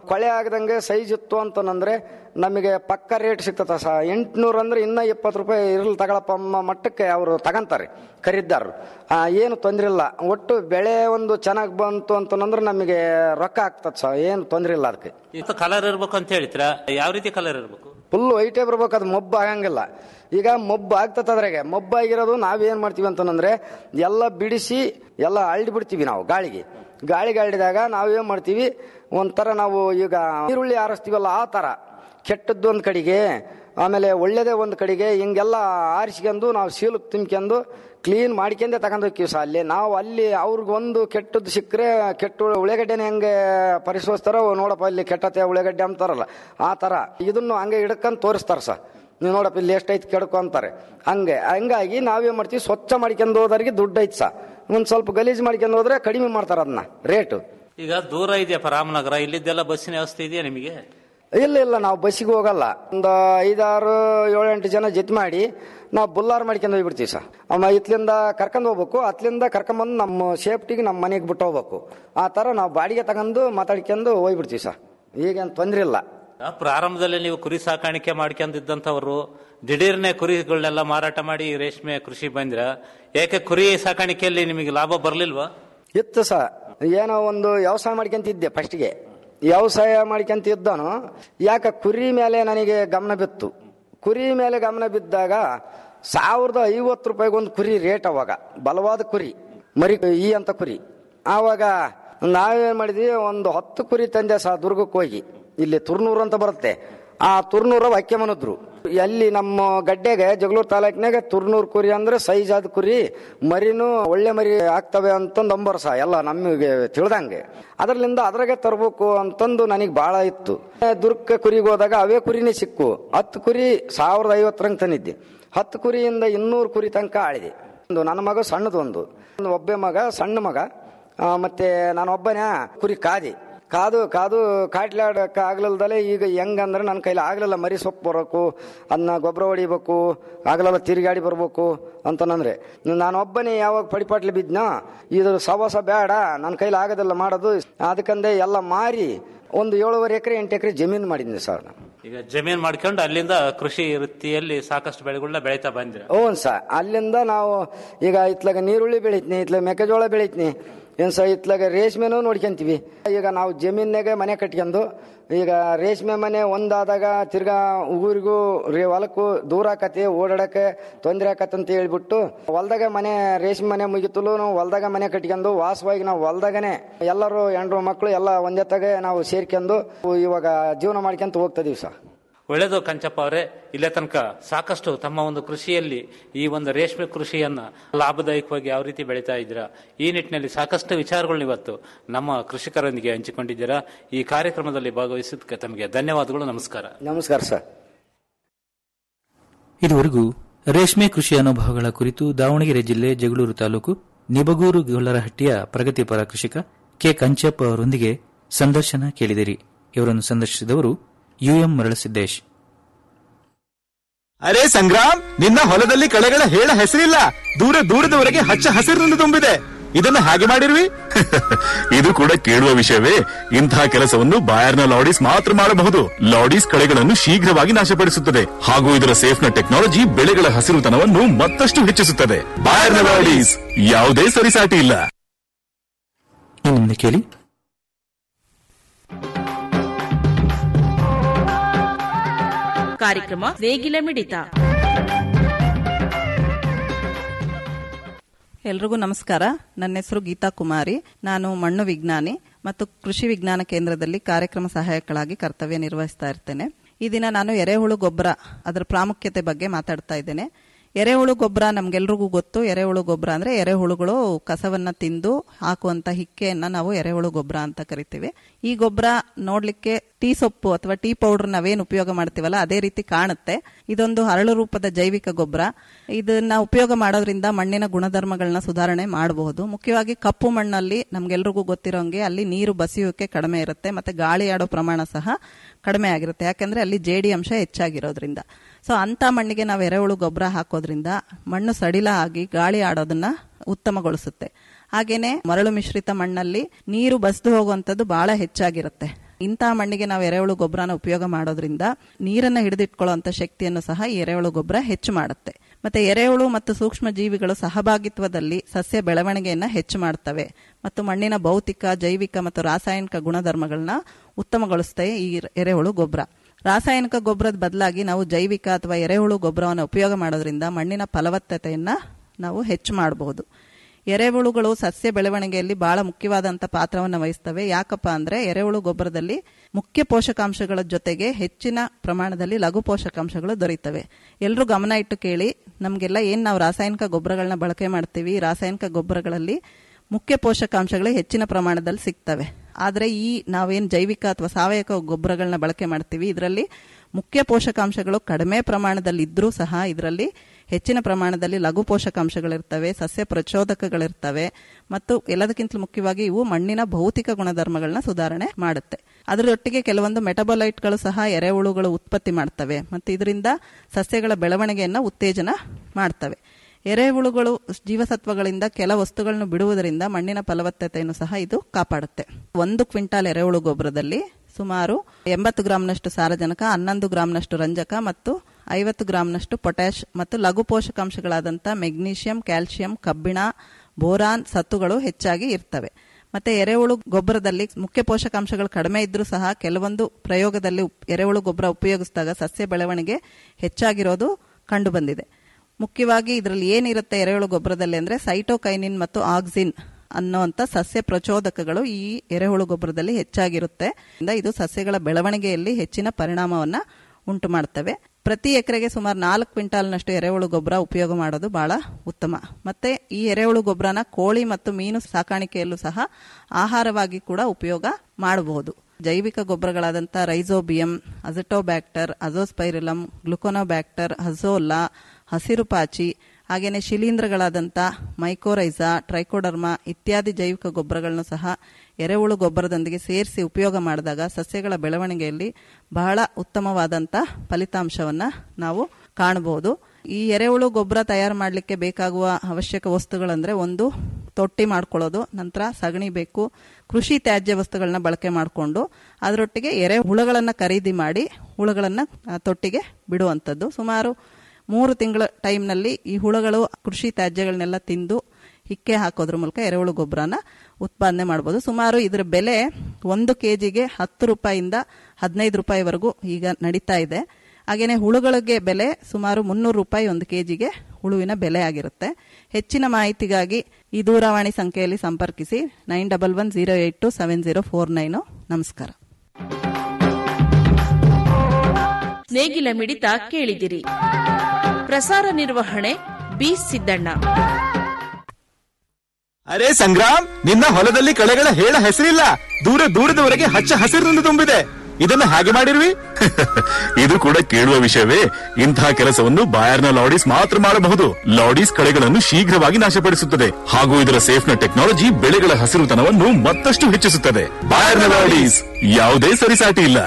ಕೊಳೆ ಆಗದಂಗೆ ಸೈಜ್ ಇತ್ತು ಅಂತಂದ್ರೆ ನಮಗೆ ಪಕ್ಕ ರೇಟ್ ಸಿಗ್ತದ ಸ ಎಂಟ್ನೂರು ಅಂದ್ರೆ ಇನ್ನ ಇಪ್ಪತ್ತು ರೂಪಾಯಿ ಇರಲಿ ತಗೊಳಪ್ಪ ಅಮ್ಮ ಮಟ್ಟಕ್ಕೆ ಅವರು ತಗಂತಾರೆ ಖರೀದಾರರು ಆ, ಏನು ತೊಂದ್ರೆ ಇಲ್ಲ ಒಟ್ಟು ಬೆಳೆ ಒಂದು ಚೆನ್ನಾಗಿ ಬಂತು ಅಂತಂದ್ರೆ ನಮಗೆ ರೊಕ್ಕ ಆಗ್ತದೆ ಸ ಏನು ತೊಂದ್ರೆ ಇಲ್ಲ ಅದಕ್ಕೆ ಇದು ಕಲರ್ ಇರ್ಬೇಕು ಅಂತ ಹೇಳ್ತೀರಾ ಯಾವ ರೀತಿ ಕಲರ್ ಇರ್ಬೇಕು ಫುಲ್ ವೈಟೇ ಬರ್ಬೇಕು ಅದು ಮೊಬ್ಬು ಆಗಂಗಿಲ್ಲ ಈಗ ಮೊಬ್ಬು ಆಗ್ತದೆ ಅದ್ರಾಗೆ ಮೊಬ್ಬು ಆಗಿರೋದು ನಾವೇನ್ ಮಾಡ್ತೀವಿ ಅಂತಂದ್ರೆ ಎಲ್ಲ ಬಿಡಿಸಿ ಎಲ್ಲ ಅಳ್ಳಿ ಬಿಡ್ತೀವಿ ನಾವು ಗಾಳಿಗೆ ಗಾಳಿಗೆ ಅಳ್ಳಿದಾಗ ನಾವೇನ್ ಮಾಡ್ತೀವಿ ಒಂಥರ ನಾವು ಈಗ ಈರುಳ್ಳಿ ಆರಿಸ್ತೀವಲ್ಲ ಆ ಥರ ಕೆಟ್ಟದ್ದು ಒಂದು ಕಡೆಗೆ ಆಮೇಲೆ ಒಳ್ಳೇದೇ ಒಂದು ಕಡೆಗೆ ಹಿಂಗೆಲ್ಲ ಆರಿಸ್ಕೊಂಡು ನಾವು ಸೀಲಕ್ಕೆ ತುಂಬ್ಕೊಂಡು ಕ್ಲೀನ್ ಮಾಡ್ಕೊಂಡೆ ತಗೊಂಡು ಹೋಗ್ತೀವಿ ಸಹ ಅಲ್ಲಿ ನಾವು ಅಲ್ಲಿ ಅವ್ರಿಗೊಂದು ಕೆಟ್ಟದ್ದು ಸಿಕ್ಕರೆ ಕೆಟ್ಟ ಉಳ್ಳಾಗಡ್ಡೆನ ಹೆಂಗೆ ಪರಿಶೋಧಿಸ್ತಾರೋ ನೋಡಪ್ಪ ಇಲ್ಲಿ ಕೆಟ್ಟತೆ ಉಳ್ಳಾಗಡ್ಡೆ ಅಂತಾರಲ್ಲ ಆ ಥರ ಇದನ್ನು ಹಂಗೆ ಹಿಡ್ಕೊಂಡು ತೋರಿಸ್ತಾರೆ ಸರ್ ನೀವು ನೋಡಪ್ಪ ಇಲ್ಲಿ ಎಷ್ಟೈತಿ ಕೆಡಕು ಅಂತಾರೆ ಹಂಗೆ ಹಂಗಾಗಿ ನಾವೇನ್ ಮಾಡ್ತೀವಿ ಸ್ವಚ್ಛ ಮಾಡ್ಕೊಂಡು ಹೋದವ್ರಿಗೆ ದುಡ್ಡು ಐತೆ ಸಹ ಒಂದು ಸ್ವಲ್ಪ ಗಲೀಜು ಮಾಡ್ಕೊಂಡು ಹೋದ್ರೆ ಕಡಿಮೆ ಮಾಡ್ತಾರೆ ಅದನ್ನ ರೇಟು ಈಗ ದೂರ ಇದೆಯಪ್ಪ ರಾಮನಗರ ಇಲ್ಲಿದ್ದೆಲ್ಲ ಬಸ್ಸಿನ ವ್ಯವಸ್ಥೆ ಇದೆಯಾ ನಿಮಗೆ ಇಲ್ಲ ಇಲ್ಲ ನಾವು ಬಸ್ಸಿಗೆ ಹೋಗಲ್ಲ ಒಂದು ಐದಾರು ಏಳೆಂಟು ಜನ ಜೊತೆ ಮಾಡಿ ನಾವು ಬುಲ್ಲಾರ್ ಮಾಡ್ಕೊಂಡು ಹೋಗ್ಬಿಡ್ತೀವಿ ಸರ್ ಅಮ್ಮ ಇತ್ಲಿಂದ ಕರ್ಕೊಂಡು ಹೋಗ್ಬೇಕು ಅತ್ಲಿಂದ ಕರ್ಕೊಂಬಂದು ನಮ್ಮ ಸೇಫ್ಟಿಗೆ ನಮ್ಮ ಮನೆಗೆ ಬಿಟ್ಟು ಹೋಗ್ಬೇಕು ಆ ಥರ ನಾವು ಬಾಡಿಗೆ ತಗೊಂಡು ಮಾತಾಡ್ಕೊಂಡು ಹೋಗ್ಬಿಡ್ತೀವಿ ಸರ್ ಈಗೇನು ತೊಂದರೆ ಇಲ್ಲ ಆ, ಪ್ರಾರಂಭದಲ್ಲಿ ನೀವು ಕುರಿ ಸಾಕಾಣಿಕೆ ಮಾಡ್ಕೊಂಡಿದ್ದಂಥವ್ರು ದಿಢೀರ್ನೆ ಕುರಿಗಳನ್ನೆಲ್ಲ ಮಾರಾಟ ಮಾಡಿ ರೇಷ್ಮೆ ಕೃಷಿ ಬಂದ್ರ ಯಾಕೆ ಕುರಿ ಸಾಕಾಣಿಕೆಯಲ್ಲಿ ನಿಮಗೆ ಲಾಭ ಬರ್ಲಿಲ್ವಾ ಇತ್ತು ಸ ಏನೋ ಒಂದು ವ್ಯವಸಾಯ ಮಾಡ್ಕೊಂತಿದ್ದೆ ಫಸ್ಟ್ಗೆ ವ್ಯವಸಾಯ ಮಾಡ್ಕೊಂತಿದ್ದನು ಯಾಕೆ ಕುರಿ ಮೇಲೆ ನನಗೆ ಗಮನ ಬಿತ್ತು ಕುರಿ ಮೇಲೆ ಗಮನ ಬಿದ್ದಾಗ ಸಾವಿರದ ಐವತ್ತು ರೂಪಾಯಿಗೆ ಒಂದು ಕುರಿ ರೇಟ್ ಅವಾಗ ಬಲವಾದ ಕುರಿ ಮರಿ ಈ ಅಂತ ಕುರಿ ಆವಾಗ ನಾವೇನ್ ಮಾಡಿದ್ವಿ ಒಂದು ಹತ್ತು ಕುರಿ ತಂದೆ ಸಹ ದುರ್ಗಕ್ಕೆ ಹೋಗಿ ಇಲ್ಲಿ ತುರ್ನೂರು ಅಂತ ಬರುತ್ತೆ ಆ ತುರ್ನೂರ ಅಕ್ಕೆ ಮನದ್ರು ಎಲ್ಲಿ ನಮ್ಮ ಗಡ್ಡೆಗೆ ಜಗಳೂರು ತಾಲೂಕಿನಾಗ ತುರ್ನೂರು ಕುರಿ ಅಂದ್ರೆ ಸೈಜ್ ಆದ ಕುರಿ ಮರಿನೂ ಒಳ್ಳೆ ಮರಿ ಆಗ್ತವೆ ಅಂತಂದು ಅಂಬರ್ಸ ಎಲ್ಲ ನಮಗೆ ತಿಳ್ದಂಗೆ ಅದರ್ಲಿಂದ ಅದ್ರಾಗೆ ತರಬೇಕು ಅಂತಂದು ನನಗೆ ಬಹಳ ಇತ್ತು ದುರ್ಗ ಕುರಿಗೆ ಹೋದಾಗ ಅವೇ ಕುರಿನೇ ಸಿಕ್ಕು ಹತ್ತು ಕುರಿ ಸಾವಿರದ ಐವತ್ತರಂಗೆ ತಂದಿದ್ದೆ ಹತ್ತು ಕುರಿಯಿಂದ ಇನ್ನೂರು ಕುರಿ ತನಕ ಆಳಿದೆ ಒಂದು ನನ್ನ ಮಗ ಸಣ್ಣದೊಂದು ಒಂದು ಒಬ್ಬೆ ಮಗ ಸಣ್ಣ ಮಗ ಆ, ಮತ್ತೆ ನಾನು ಒಬ್ಬನೇ ಕುರಿ ಕಾದಿ ಕಾದು ಕಾದು ಕಾಟ್ಲಾಡಕ್ಕೆ ಆಗ್ಲಿಲ್ದಲೆ ಈಗ ಹೆಂಗಂದ್ರೆ ನನ್ನ ಕೈಲಿ ಆಗ್ಲಿಲ್ಲ ಮರಿ ಸೊಪ್ಪು ಬರಬೇಕು ಅದನ್ನ ಗೊಬ್ಬರ ಹೊಡಿಬೇಕು ಆಗ್ಲೆಲ್ಲ ತಿರುಗಾಡಿ ಬರ್ಬೇಕು ಅಂತಂದ್ರೆ ನಾನು ಒಬ್ಬನೇ ಯಾವಾಗ ಪಡಿಪಾಟ್ಲಿ ಬಿದ್ನ ಇದು ಸವಾಸ ಬೇಡ ನನ್ನ ಕೈಲಿ ಆಗೋದಿಲ್ಲ ಮಾಡೋದು ಅದಕ್ಕಂದೆ ಎಲ್ಲ ಮಾರಿ ಒಂದು ಏಳುವರೆ ಎಕರೆ ಎಂಟು ಎಕರೆ ಜಮೀನು ಮಾಡಿದ್ನಿ ಸರ್ ನಾನು ಈಗ ಜಮೀನ್ ಮಾಡ್ಕೊಂಡು ಅಲ್ಲಿಂದ ಕೃಷಿ ವೃತ್ತಿಯಲ್ಲಿ ಸಾಕಷ್ಟು ಬೆಳೆಗಳನ್ನ ಬೆಳೀತಾ ಬಂದಿರ ಹ್ಞೂ ಸ ಅಲ್ಲಿಂದ ನಾವು ಈಗ ಇತ್ಲಾಗ ನೀರುಳ್ಳಿ ಬೆಳಿತೀನಿ ಇತ್ಲಾಗ ಮೆಕ್ಕೆಜೋಳ ಬೆಳಿತೀನಿ ಏನು ಸ ಇತ್ಲಾಗ ರೇಷ್ಮೆನೂ ನೋಡ್ಕೊಂತೀವಿ ಈಗ ನಾವು ಜಮೀನಾಗೆ ಮನೆ ಕಟ್ಕೊಂಡು ಈಗ ರೇಷ್ಮೆ ಮನೆ ಒಂದಾದಾಗ ತಿರ್ಗಾ ಊರಿಗೂ ರೇ ಹೊಲಕ್ಕೂ ದೂರ ಆಕತಿ ಓಡಾಡಕ್ಕೆ ತೊಂದರೆ ಆಕತ್ ಅಂತ ಹೇಳ್ಬಿಟ್ಟು ಹೊಲ್ದಾಗ ಮನೆ ರೇಷ್ಮೆ ಮನೆ ಮುಗಿತಲು ನಾವು ಹೊಲ್ದಾಗ ಮನೆ ಕಟ್ಕೊಂಡು ವಾಸವಾಗಿ ನಾವು ಹೊಲ್ದಾಗನೆ ಎಲ್ಲರೂ ಹೆಣ್ರು ಮಕ್ಕಳು ಎಲ್ಲ ಒಂದೇ ತಗೆ ನಾವು ಸೇರ್ಕೊಂಡು ಇವಾಗ ಜೀವನ ಮಾಡ್ಕೊಂತ ಹೋಗ್ತದೀವಿ ಸರ್ ಒಳ್ಳೆಯದು ಕಂಚಪ್ಪ ಅವರೇ ಇಲ್ಲೇ ತನಕ ಸಾಕಷ್ಟು ತಮ್ಮ ಒಂದು ಕೃಷಿಯಲ್ಲಿ ಈ ಒಂದು ರೇಷ್ಮೆ ಕೃಷಿಯನ್ನ ಲಾಭದಾಯಕವಾಗಿ ಯಾವ ರೀತಿ ಬೆಳೀತಾ ಇದ್ದೀರಾ ಈ ನಿಟ್ಟಿನಲ್ಲಿ ಸಾಕಷ್ಟು ವಿಚಾರಗಳನ್ನ ಇವತ್ತು ನಮ್ಮ ಕೃಷಿಕರೊಂದಿಗೆ ಹಂಚಿಕೊಂಡಿದ್ದೀರಾ ಈ ಕಾರ್ಯಕ್ರಮದಲ್ಲಿ ಭಾಗವಹಿಸಿದ್ದಕ್ಕೆ ತಮಗೆ ಧನ್ಯವಾದಗಳು ನಮಸ್ಕಾರ ನಮಸ್ಕಾರ ಸರ್ ಇದುವರೆಗೂ ರೇಷ್ಮೆ ಕೃಷಿ ಅನುಭವಗಳ ಕುರಿತು ದಾವಣಗೆರೆ ಜಿಲ್ಲೆ ಜಗಳೂರು ತಾಲೂಕು ನಿಬಗೂರು ಗೊಲ್ಲರಹಟ್ಟಿಯ ಪ್ರಗತಿಪರ ಕೃಷಿಕ ಕೆ ಕಂಚಪ್ಪ ಅವರೊಂದಿಗೆ ಸಂದರ್ಶನ ಕೇಳಿದಿರಿ ಇವರನ್ನು ಸಂದರ್ಶಿಸಿದವರು ಯುಎಂ ಮರಳಸಿದ್ದೇಶ್ ಅರೆ ಸಂಗ್ರಾಮ್ ನಿನ್ನ ಹೊಲದಲ್ಲಿ ಕಳೆಗಳ ಹೇಳ ಹೆಸರಿಲ್ಲ ದೂರ ದೂರದವರೆಗೆ ಹಚ್ಚ ಹಸಿರಿನಿಂದ ತುಂಬಿದೆ ಇದನ್ನ ಹಾಗೆ ಮಾಡಿರ್ವಿ ಇದು ಕೂಡ ಕೇಳುವ ವಿಷಯವೇ ಇಂತಹ ಕೆಲಸವನ್ನು ಬಾಯರ್ನ ಲಾಡೀಸ್ ಮಾತ್ರ ಮಾಡಬಹುದು ಲಾಡೀಸ್ ಕಳೆಗಳನ್ನು ಶೀಘ್ರವಾಗಿ ನಾಶಪಡಿಸುತ್ತದೆ ಹಾಗೂ ಇದರ ಸೇಫ್ನ ಟೆಕ್ನಾಲಜಿ ಬೆಳೆಗಳ ಹಸಿರುತನವನ್ನು ಮತ್ತಷ್ಟು ಹೆಚ್ಚಿಸುತ್ತದೆ ಬಾಯರ್ನ ಲಾಡೀಸ್ ಯಾವುದೇ ಸರಿಸಾಟಿ ಇಲ್ಲ ಇನ್ನು ಮುಂದೆ ಕೇಳಿ ಕಾರ್ಯಕ್ರಮ ನೇಗಿಲ ಮಿಡಿತ ಎಲ್ರಿಗೂ ನಮಸ್ಕಾರ ನನ್ನ ಹೆಸರು ಗೀತಾ ಕುಮಾರಿ ನಾನು ಮಣ್ಣು ವಿಜ್ಞಾನಿ ಮತ್ತು ಕೃಷಿ ವಿಜ್ಞಾನ ಕೇಂದ್ರದಲ್ಲಿ ಕಾರ್ಯಕ್ರಮ ಸಹಾಯಕಳಾಗಿ ಕರ್ತವ್ಯ ನಿರ್ವಹಿಸ್ತಾ ಇರ್ತೇನೆ ಈ ದಿನ ನಾನು ಎರೆಹುಳು ಗೊಬ್ಬರ ಅದರ ಪ್ರಾಮುಖ್ಯತೆ ಬಗ್ಗೆ ಮಾತಾಡ್ತಾ ಇದ್ದೇನೆ ಎರೆಹುಳು ಗೊಬ್ಬರ ನಮ್ಗೆಲ್ರಿಗೂ ಗೊತ್ತು ಎರೆಹುಳು ಗೊಬ್ಬರ ಅಂದ್ರೆ ಎರೆಹುಳುಗಳು ಕಸವನ್ನ ತಿಂದು ಹಾಕುವಂತ ಹಿಕ್ಕೆಯನ್ನ ನಾವು ಎರೆಹುಳು ಗೊಬ್ಬರ ಅಂತ ಕರಿತೀವಿ ಈ ಗೊಬ್ಬರ ನೋಡ್ಲಿಕ್ಕೆ ಟೀ ಸೊಪ್ಪು ಅಥವಾ ಟೀ ಪೌಡರ್ ನಾವೇನು ಉಪಯೋಗ ಮಾಡ್ತೀವಲ್ಲ ಅದೇ ರೀತಿ ಕಾಣುತ್ತೆ ಇದೊಂದು ಹರಳು ರೂಪದ ಜೈವಿಕ ಗೊಬ್ಬರ ಇದನ್ನ ಉಪಯೋಗ ಮಾಡೋದ್ರಿಂದ ಮಣ್ಣಿನ ಗುಣಧರ್ಮಗಳನ್ನ ಸುಧಾರಣೆ ಮಾಡಬಹುದು ಮುಖ್ಯವಾಗಿ ಕಪ್ಪು ಮಣ್ಣಲ್ಲಿ ನಮ್ಗೆಲ್ರಿಗೂ ಗೊತ್ತಿರೋಂಗೆ ಅಲ್ಲಿ ನೀರು ಬಸಿಯೋಕೆ ಕಡಿಮೆ ಇರುತ್ತೆ ಮತ್ತೆ ಗಾಳಿ ಆಡೋ ಪ್ರಮಾಣ ಸಹ ಕಡಿಮೆ ಆಗಿರುತ್ತೆ ಯಾಕಂದ್ರೆ ಅಲ್ಲಿ ಜೇಡಿ ಅಂಶ ಹೆಚ್ಚಾಗಿರೋದ್ರಿಂದ ಸೊ ಅಂತ ಮಣ್ಣಿಗೆ ನಾವು ಎರೆಹುಳು ಗೊಬ್ಬರ ಹಾಕೋದ್ರಿಂದ ಮಣ್ಣು ಸಡಿಲ ಆಗಿ ಗಾಳಿ ಆಡೋದನ್ನ ಉತ್ತಮಗೊಳಿಸುತ್ತೆ ಹಾಗೇನೆ ಮರಳು ಮಿಶ್ರಿತ ಮಣ್ಣಲ್ಲಿ ನೀರು ಬಸ್ದು ಹೋಗುವಂಥದ್ದು ಬಹಳ ಹೆಚ್ಚಾಗಿರುತ್ತೆ ಇಂತಹ ಮಣ್ಣಿಗೆ ನಾವು ಎರೆಹುಳು ಗೊಬ್ಬರನ ಉಪಯೋಗ ಮಾಡೋದ್ರಿಂದ ನೀರನ್ನು ಹಿಡಿದಿಟ್ಕೊಳ್ಳುವಂತ ಶಕ್ತಿಯನ್ನು ಸಹ ಈ ಎರೆಹುಳು ಗೊಬ್ಬರ ಹೆಚ್ಚು ಮಾಡುತ್ತೆ ಮತ್ತೆ ಎರೆಹುಳು ಮತ್ತು ಸೂಕ್ಷ್ಮ ಜೀವಿಗಳು ಸಹಭಾಗಿತ್ವದಲ್ಲಿ ಸಸ್ಯ ಬೆಳವಣಿಗೆಯನ್ನ ಹೆಚ್ಚು ಮಾಡ್ತವೆ ಮತ್ತು ಮಣ್ಣಿನ ಭೌತಿಕ ಜೈವಿಕ ಮತ್ತು ರಾಸಾಯನಿಕ ಗುಣಧರ್ಮಗಳನ್ನ ಉತ್ತಮಗೊಳಿಸ್ತವೆ ಈ ಎರೆಹುಳು ಗೊಬ್ಬರ ರಾಸಾಯನಿಕ ಗೊಬ್ಬರದ ಬದಲಾಗಿ ನಾವು ಜೈವಿಕ ಅಥವಾ ಎರೆಹುಳು ಗೊಬ್ಬರವನ್ನು ಉಪಯೋಗ ಮಾಡೋದ್ರಿಂದ ಮಣ್ಣಿನ ಫಲವತ್ತತೆಯನ್ನ ನಾವು ಹೆಚ್ಚು ಮಾಡಬಹುದು ಎರೆಹುಳುಗಳು ಸಸ್ಯ ಬೆಳವಣಿಗೆಯಲ್ಲಿ ಬಹಳ ಮುಖ್ಯವಾದಂಥ ಪಾತ್ರವನ್ನು ವಹಿಸ್ತವೆ ಯಾಕಪ್ಪ ಅಂದ್ರೆ ಎರೆಹುಳು ಗೊಬ್ಬರದಲ್ಲಿ ಮುಖ್ಯ ಪೋಷಕಾಂಶಗಳ ಜೊತೆಗೆ ಹೆಚ್ಚಿನ ಪ್ರಮಾಣದಲ್ಲಿ ಲಘು ಪೋಷಕಾಂಶಗಳು ದೊರೆಯುತ್ತವೆ ಎಲ್ಲರೂ ಗಮನ ಇಟ್ಟು ಕೇಳಿ ನಮಗೆಲ್ಲ ಏನು ನಾವು ರಾಸಾಯನಿಕ ಗೊಬ್ಬರಗಳನ್ನ ಬಳಕೆ ಮಾಡ್ತೀವಿ ರಾಸಾಯನಿಕ ಗೊಬ್ಬರಗಳಲ್ಲಿ ಮುಖ್ಯ ಪೋಷಕಾಂಶಗಳು ಹೆಚ್ಚಿನ ಪ್ರಮಾಣದಲ್ಲಿ ಸಿಗ್ತವೆ ಆದರೆ ಈ ನಾವೇನು ಜೈವಿಕ ಅಥವಾ ಸಾವಯವ ಗೊಬ್ಬರಗಳನ್ನ ಬಳಕೆ ಮಾಡ್ತೀವಿ ಇದರಲ್ಲಿ ಮುಖ್ಯ ಪೋಷಕಾಂಶಗಳು ಕಡಿಮೆ ಪ್ರಮಾಣದಲ್ಲಿ ಇದ್ರೂ ಸಹ ಇದರಲ್ಲಿ ಹೆಚ್ಚಿನ ಪ್ರಮಾಣದಲ್ಲಿ ಲಘು ಪೋಷಕಾಂಶಗಳಿರ್ತವೆ ಸಸ್ಯ ಪ್ರಚೋದಕಗಳಿರ್ತವೆ ಮತ್ತು ಎಲ್ಲದಕ್ಕಿಂತ ಮುಖ್ಯವಾಗಿ ಇವು ಮಣ್ಣಿನ ಭೌತಿಕ ಗುಣಧರ್ಮಗಳನ್ನ ಸುಧಾರಣೆ ಮಾಡುತ್ತೆ ಅದರೊಟ್ಟಿಗೆ ಕೆಲವೊಂದು ಮೆಟಬೊಲೈಟ್ಗಳು ಸಹ ಎರೆಹುಳುಗಳು ಉತ್ಪತ್ತಿ ಮಾಡ್ತವೆ ಮತ್ತು ಇದರಿಂದ ಸಸ್ಯಗಳ ಬೆಳವಣಿಗೆಯನ್ನು ಉತ್ತೇಜನ ಮಾಡ್ತವೆ ಎರೆಹುಳುಗಳು ಜೀವಸತ್ವಗಳಿಂದ ಕೆಲ ವಸ್ತುಗಳನ್ನು ಬಿಡುವುದರಿಂದ ಮಣ್ಣಿನ ಫಲವತ್ತತೆಯನ್ನು ಸಹ ಇದು ಕಾಪಾಡುತ್ತೆ ಒಂದು ಕ್ವಿಂಟಾಲ್ ಎರೆಹುಳು ಗೊಬ್ಬರದಲ್ಲಿ ಸುಮಾರು ಎಂಬತ್ತು ಗ್ರಾಂನಷ್ಟು ಸಾರಜನಕ ಹನ್ನೊಂದು ಗ್ರಾಂನಷ್ಟು ರಂಜಕ ಮತ್ತು ಐವತ್ತು ಗ್ರಾಂನಷ್ಟು ಪೊಟ್ಯಾಶ್ ಮತ್ತು ಲಘು ಪೋಷಕಾಂಶಗಳಾದಂಥ ಮೆಗ್ನೀಷಿಯಂ ಕ್ಯಾಲ್ಸಿಯಂ ಕಬ್ಬಿಣ ಬೋರಾನ್ ಸತ್ತುಗಳು ಹೆಚ್ಚಾಗಿ ಇರ್ತವೆ ಮತ್ತೆ ಎರೆಹುಳು ಗೊಬ್ಬರದಲ್ಲಿ ಮುಖ್ಯ ಪೋಷಕಾಂಶಗಳು ಕಡಿಮೆ ಇದ್ರೂ ಸಹ ಕೆಲವೊಂದು ಪ್ರಯೋಗದಲ್ಲಿ ಉಪ್- ಎರೆಹುಳು ಗೊಬ್ಬರ ಉಪಯೋಗಿಸಿದಾಗ ಸಸ್ಯ ಬೆಳವಣಿಗೆ ಹೆಚ್ಚಾಗಿರೋದು ಕಂಡು ಬಂದಿದೆ ಮುಖ್ಯವಾಗಿ ಇದರಲ್ಲಿ ಏನಿರುತ್ತೆ ಎರೆಹುಳು ಗೊಬ್ಬರದಲ್ಲಿ ಅಂದ್ರೆ ಸೈಟೋಕೈನಿನ್ ಮತ್ತು ಆಕ್ಸಿನ್ ಅನ್ನುವಂಥ ಸಸ್ಯ ಪ್ರಚೋದಕಗಳು ಈ ಎರೆಹುಳು ಗೊಬ್ಬರದಲ್ಲಿ ಹೆಚ್ಚಾಗಿರುತ್ತೆ ಇಂದ ಇದು ಸಸ್ಯಗಳ ಬೆಳವಣಿಗೆಯಲ್ಲಿ ಹೆಚ್ಚಿನ ಪರಿಣಾಮವನ್ನ ಉಂಟು ಮಾಡ್ತವೆ ಪ್ರತಿ ಎಕರೆಗೆ ಸುಮಾರು ನಾಲ್ಕು ಕ್ವಿಂಟಾಲ್ನಷ್ಟು ಎರೆಹುಳು ಗೊಬ್ಬರ ಉಪಯೋಗ ಮಾಡೋದು ಬಹಳ ಉತ್ತಮ ಮತ್ತೆ ಈ ಎರೆಹುಳು ಗೊಬ್ಬರನ ಕೋಳಿ ಮತ್ತು ಮೀನು ಸಾಕಾಣಿಕೆಯಲ್ಲೂ ಸಹ ಆಹಾರವಾಗಿ ಕೂಡ ಉಪಯೋಗ ಮಾಡಬಹುದು ಜೈವಿಕ ಗೊಬ್ಬರಗಳಾದಂಥ rhizobium azotobacter azospirillum gluconobacter azolla ಹಸಿರು ಪಾಚಿ ಹಾಗೆಯೇ ಶಿಲೀಂಧ್ರಗಳಾದಂಥ ಮೈಕೋರೈಸಾ ಟ್ರೈಕೋಡರ್ಮಾ ಇತ್ಯಾದಿ ಜೈವಿಕ ಗೊಬ್ಬರಗಳನ್ನು ಸಹ ಎರೆಹುಳು ಗೊಬ್ಬರದೊಂದಿಗೆ ಸೇರಿಸಿ ಉಪಯೋಗ ಮಾಡಿದಾಗ ಸಸ್ಯಗಳ ಬೆಳವಣಿಗೆಯಲ್ಲಿ ಬಹಳ ಉತ್ತಮವಾದಂಥ ಫಲಿತಾಂಶವನ್ನು ನಾವು ಕಾಣಬಹುದು ಈ ಎರೆಹುಳು ಗೊಬ್ಬರ ತಯಾರು ಮಾಡಲಿಕ್ಕೆ ಬೇಕಾಗುವ ಅವಶ್ಯಕ ವಸ್ತುಗಳಂದ್ರೆ ಒಂದು ತೊಟ್ಟಿ ಮಾಡ್ಕೊಳ್ಳೋದು ನಂತರ ಸಗಣಿ ಬೇಕು ಕೃಷಿ ತ್ಯಾಜ್ಯ ವಸ್ತುಗಳನ್ನ ಬಳಕೆ ಮಾಡಿಕೊಂಡು ಅದರೊಟ್ಟಿಗೆ ಎರೆ ಹುಳುಗಳನ್ನು ಖರೀದಿ ಮಾಡಿ ಹುಳುಗಳನ್ನು ಆ, ತೊಟ್ಟಿಗೆ ಬಿಡುವಂಥದ್ದು ಸುಮಾರು ಮೂರು ತಿಂಗಳ ಟೈಮ್ನಲ್ಲಿ ಈ ಹುಳುಗಳು ಕೃಷಿ ತ್ಯಾಜ್ಯಗಳನ್ನೆಲ್ಲ ತಿಂದು ಹಿಕ್ಕೆ ಹಾಕೋದ್ರ ಮೂಲಕ ಎರೆಹುಳು ಗೊಬ್ಬರನ ಉತ್ಪಾದನೆ ಮಾಡ್ಬೋದು ಸುಮಾರು ಇದರ ಬೆಲೆ ಒಂದು ಕೆಜಿಗೆ ಹತ್ತು ರೂಪಾಯಿಂದ ಹದಿನೈದು ರೂಪಾಯಿವರೆಗೂ ಈಗ ನಡೀತಾ ಇದೆ ಹಾಗೆಯೇ ಹುಳುಗಳಿಗೆ ಬೆಲೆ ಸುಮಾರು ಮುನ್ನೂರು ರೂಪಾಯಿ ಒಂದು ಕೆಜಿಗೆ ಹುಳುವಿನ ಬೆಲೆ ಆಗಿರುತ್ತೆ ಹೆಚ್ಚಿನ ಮಾಹಿತಿಗಾಗಿ ಈ ದೂರವಾಣಿ ಸಂಖ್ಯೆಯಲ್ಲಿ ಸಂಪರ್ಕಿಸಿ nine double one zero eight two seven zero four nine ನಮಸ್ಕಾರ ನೇಗಿಲ ಮಿಡಿತ ಕೇಳಿದಿರಿ ಪ್ರಸಾರ ನಿರ್ವಹಣೆ ಬಿ ಸಿದ್ದಣ್ಣ ಅರೆ ಸಂಗ್ರಾಮ್ ನಿನ್ನ ಹೊಲದಲ್ಲಿ ಕಳೆಗಳ ಹೇಳ ಹೆಸರಿಲ್ಲ ದೂರ ದೂರದವರೆಗೆ ಹಚ್ಚ ಹಸಿರಿನಿಂದ ತುಂಬಿದೆ ಇದನ್ನ ಹಾಗೆ ಮಾಡಿರ್ವಿ ಇದು ಕೂಡ ಕೇಳುವ ವಿಷಯವೇ ಇಂತಹ ಕೆಲಸವನ್ನು ಬಾಯರ್ನ ಲಾಡೀಸ್ ಮಾತ್ರ ಮಾಡಬಹುದು ಲಾಡೀಸ್ ಕಳೆಗಳನ್ನು ಶೀಘ್ರವಾಗಿ ನಾಶಪಡಿಸುತ್ತದೆ ಹಾಗೂ ಇದರ ಸೇಫ್ನ ಟೆಕ್ನಾಲಜಿ ಬೆಳೆಗಳ ಹಸಿರುತನವನ್ನು ಮತ್ತಷ್ಟು ಹೆಚ್ಚಿಸುತ್ತದೆ ಬಾಯರ್ನ ಲಾಡೀಸ್ ಯಾವುದೇ ಸರಿಸಾಟಿ ಇಲ್ಲ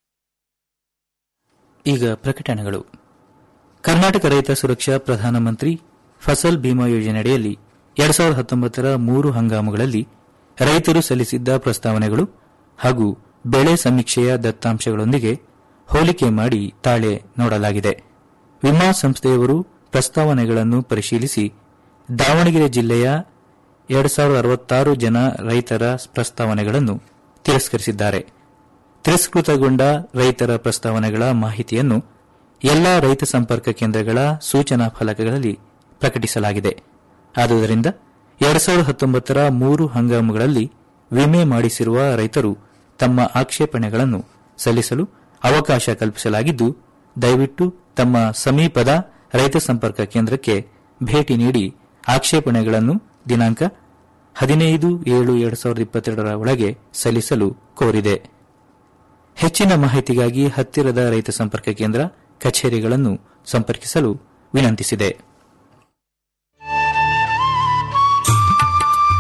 ಈಗ ಪ್ರಕಟಣೆಗಳು ಕರ್ನಾಟಕ ರೈತ ಸುರಕ್ಷಾ ಪ್ರಧಾನಮಂತ್ರಿ ಫಸಲ್ ಬಿಮಾ ಯೋಜನೆಯಡಿಯಲ್ಲಿ ಎರಡ್ ಸಾವಿರದ ಹತ್ತೊಂಬತ್ತರ ಮೂರು ಹಂಗಾಮುಗಳಲ್ಲಿ ರೈತರು ಸಲ್ಲಿಸಿದ್ದ ಪ್ರಸ್ತಾವನೆಗಳು ಹಾಗೂ ಬೆಳೆ ಸಮೀಕ್ಷೆಯ ದತ್ತಾಂಶಗಳೊಂದಿಗೆ ಹೋಲಿಕೆ ಮಾಡಿ ತಾಳೆ ನೋಡಲಾಗಿದೆ ವಿಮಾ ಸಂಸ್ಥೆಯವರು ಪ್ರಸ್ತಾವನೆಗಳನ್ನು ಪರಿಶೀಲಿಸಿ ದಾವಣಗೆರೆ ಜಿಲ್ಲೆಯ ಎರಡ್ ಸಾವಿರದ ಅರವತ್ತಾರು ಜನ ರೈತರ ಪ್ರಸ್ತಾವನೆಗಳನ್ನು ತಿರಸ್ಕರಿಸಿದ್ದಾರೆ ತಿರಸ್ಕೃತಗೊಂಡ ರೈತರ ಪ್ರಸ್ತಾವನೆಗಳ ಮಾಹಿತಿಯನ್ನು ಎಲ್ಲಾ ರೈತ ಸಂಪರ್ಕ ಕೇಂದ್ರಗಳ ಸೂಚನಾ ಫಲಕಗಳಲ್ಲಿ ಪ್ರಕಟಿಸಲಾಗಿದೆ ಆದುದರಿಂದ ಎರಡ್ ಸಾವಿರದ ಹತ್ತೊಂಬತ್ತರ ಮೂರು ಹಂಗಾಮುಗಳಲ್ಲಿ ವಿಮೆ ಮಾಡಿಸಿರುವ ರೈತರು ತಮ್ಮ ಆಕ್ಷೇಪಣೆಗಳನ್ನು ಸಲ್ಲಿಸಲು ಅವಕಾಶ ಕಲ್ಪಿಸಲಾಗಿದ್ದು ದಯವಿಟ್ಟು ತಮ್ಮ ಸಮೀಪದ ರೈತ ಸಂಪರ್ಕ ಕೇಂದ್ರಕ್ಕೆ ಭೇಟಿ ನೀಡಿ ಆಕ್ಷೇಪಣೆಗಳನ್ನು ದಿನಾಂಕ ಹದಿನೈದು ಏಳು ಎರಡು ಸಾವಿರದ ಇಪ್ಪತ್ತೆರಡರ ಒಳಗೆ ಸಲ್ಲಿಸಲು ಕೋರಿದೆ ಹೆಚ್ಚಿನ ಮಾಹಿತಿಗಾಗಿ ಹತ್ತಿರದ ರೈತ ಸಂಪರ್ಕ ಕೇಂದ್ರ ಕಚೇರಿಗಳನ್ನು ಸಂಪರ್ಕಿಸಲು ವಿನಂತಿಸಿದೆ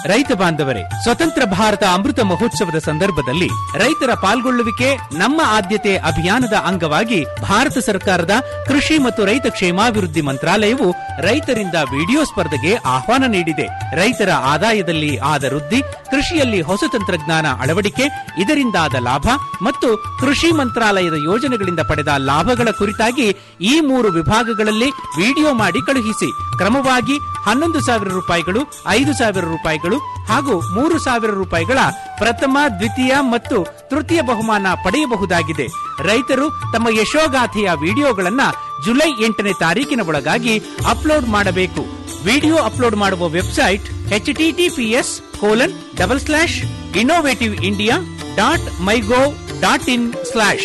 ರೈತ ಬಾಂಧವರೇ ಸ್ವತಂತ್ರ ಭಾರತ ಅಮೃತ ಮಹೋತ್ಸವದ ಸಂದರ್ಭದಲ್ಲಿ ರೈತರ ಪಾಲ್ಗೊಳ್ಳುವಿಕೆ ನಮ್ಮ ಆದ್ಯತೆ ಅಭಿಯಾನದ ಅಂಗವಾಗಿ ಭಾರತ ಸರ್ಕಾರದ ಕೃಷಿ ಮತ್ತು ರೈತ ಕ್ಷೇಮಾಭಿವೃದ್ಧಿ ಮಂತ್ರಾಲಯವು ರೈತರಿಂದ ವಿಡಿಯೋ ಸ್ಪರ್ಧೆಗೆ ಆಹ್ವಾನ ನೀಡಿದೆ ರೈತರ ಆದಾಯದಲ್ಲಿ ಆದ ವೃದ್ಧಿ ಕೃಷಿಯಲ್ಲಿ ಹೊಸ ತಂತ್ರಜ್ಞಾನ ಅಳವಡಿಕೆ ಇದರಿಂದಾದ ಲಾಭ ಮತ್ತು ಕೃಷಿ ಮಂತ್ರಾಲಯದ ಯೋಜನೆಗಳಿಂದ ಪಡೆದ ಲಾಭಗಳ ಕುರಿತಾಗಿ ಈ ಮೂರು ವಿಭಾಗಗಳಲ್ಲಿ ವಿಡಿಯೋ ಮಾಡಿ ಕಳುಹಿಸಿ ಕ್ರಮವಾಗಿ ಹನ್ನೊಂದು ಸಾವಿರ ರೂಪಾಯಿಗಳು ಐದು ಸಾವಿರ ರೂಪಾಯಿಗಳು ಹಾಗೂ ಮೂರು ಸಾವಿರ ರೂಪಾಯಿಗಳ ಪ್ರಥಮ ದ್ವಿತೀಯ ಮತ್ತು ತೃತೀಯ ಬಹುಮಾನ ಪಡೆಯಬಹುದಾಗಿದೆ ರೈತರು ತಮ್ಮ ಯಶೋಗಾಥೆಯ ವಿಡಿಯೋಗಳನ್ನ ಜುಲೈ ಎಂಟನೇ ತಾರೀಕಿನ ಒಳಗಾಗಿ ಅಪ್ಲೋಡ್ ಮಾಡಬೇಕು ವಿಡಿಯೋ ಅಪ್ಲೋಡ್ ಮಾಡುವ website H TTPS colon double slash innovative India dot MyGov dot in slash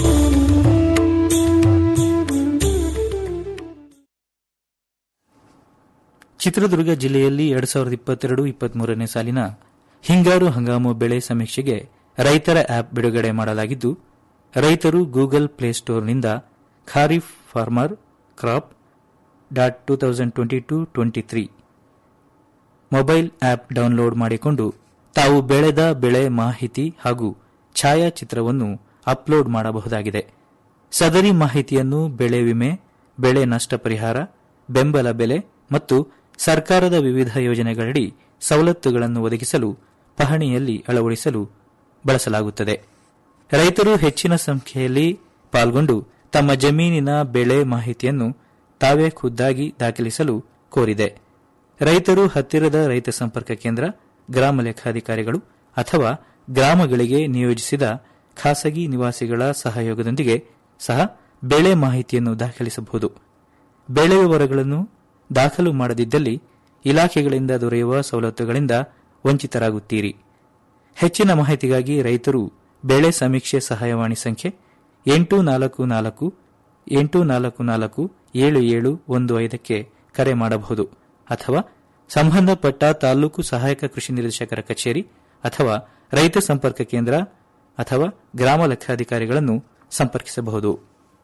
Chitradurga ಜಿಲ್ಲೆಯಲ್ಲಿ ಎರಡ್ ಸಾವಿರದ ಇಪ್ಪತ್ತೆರಡು ಇಪ್ಪತ್ಮೂರನೇ ಸಾಲಿನ ಹಿಂಗಾರು ಹಂಗಾಮು ಬೆಳೆ ಸಮೀಕ್ಷೆಗೆ ರೈತರ ಆಪ್ ಬಿಡುಗಡೆ ಮಾಡಲಾಗಿದ್ದು ರೈತರು ಗೂಗಲ್ ಪ್ಲೇಸ್ಟೋರ್ನಿಂದ kharif farmer crop dot two thousand twenty two twenty three mobile app download ಮಾಡಿಕೊಂಡು ತಾವು ಬೆಳೆದ ಬೆಳೆ ಮಾಹಿತಿ ಹಾಗೂ ಛಾಯಾಚಿತ್ರವನ್ನು ಅಪ್ಲೋಡ್ ಮಾಡಬಹುದಾಗಿದೆ ಸದರಿ ಮಾಹಿತಿಯನ್ನು ಬೆಳೆ ವಿಮೆ ಬೆಳೆ ನಷ್ಟ ಪರಿಹಾರ ಬೆಂಬಲ ಬೆಲೆ ಮತ್ತು ಸರ್ಕಾರದ ವಿವಿಧ ಯೋಜನೆಗಳಡಿ ಸವಲತ್ತುಗಳನ್ನು ಒದಗಿಸಲು ಪಹಣಿಯಲ್ಲಿ ಅಳವಡಿಸಲು ಬಳಸಲಾಗುತ್ತದೆ ರೈತರು ಹೆಚ್ಚಿನ ಸಂಖ್ಯೆಯಲ್ಲಿ ಪಾಲ್ಗೊಂಡು ತಮ್ಮ ಜಮೀನಿನ ಬೆಳೆ ಮಾಹಿತಿಯನ್ನು ತಾವೇ ಖುದ್ದಾಗಿ ದಾಖಲಿಸಲು ಕೋರಿದೆ ರೈತರು ಹತ್ತಿರದ ರೈತ ಸಂಪರ್ಕ ಕೇಂದ್ರ ಗ್ರಾಮ ಲೆಕ್ಕಾಧಿಕಾರಿಗಳು ಅಥವಾ ಗ್ರಾಮಗಳಿಗೆ ನಿಯೋಜಿಸಿದ ಖಾಸಗಿ ನಿವಾಸಿಗಳ ಸಹಯೋಗದೊಂದಿಗೆ ಸಹ ಬೆಳೆ ಮಾಹಿತಿಯನ್ನು ದಾಖಲಿಸಬಹುದು ಬೆಳೆ ವಿವರಗಳನ್ನು ದಾಖಲು ಮಾಡದಿದ್ದಲ್ಲಿ ಇಲಾಖೆಗಳಿಂದ ದೊರೆಯುವ ಸವಲತ್ತುಗಳಿಂದ ವಂಚಿತರಾಗುತ್ತೀರಿ ಹೆಚ್ಚಿನ ಮಾಹಿತಿಗಾಗಿ ರೈತರು ಬೆಳೆ ಸಮೀಕ್ಷೆ ಸಹಾಯವಾಣಿ ಸಂಖ್ಯೆ ಎಂಟು ನಾಲ್ಕು ನಾಲ್ಕು ಎಂಟು ನಾಲ್ಕು ನಾಲ್ಕು ಏಳು ಏಳು ಒಂದು ಐದಕ್ಕೆ ಕರೆ ಮಾಡಬಹುದು ಅಥವಾ ಸಂಬಂಧಪಟ್ಟ ತಾಲೂಕು ಸಹಾಯಕ ಕೃಷಿ ನಿರ್ದೇಶಕರ ಕಚೇರಿ ಅಥವಾ ರೈತ ಸಂಪರ್ಕ ಕೇಂದ್ರ ಅಥವಾ ಗ್ರಾಮ ಲೆಕ್ಕಾಧಿಕಾರಿಗಳನ್ನು ಸಂಪರ್ಕಿಸಬಹುದು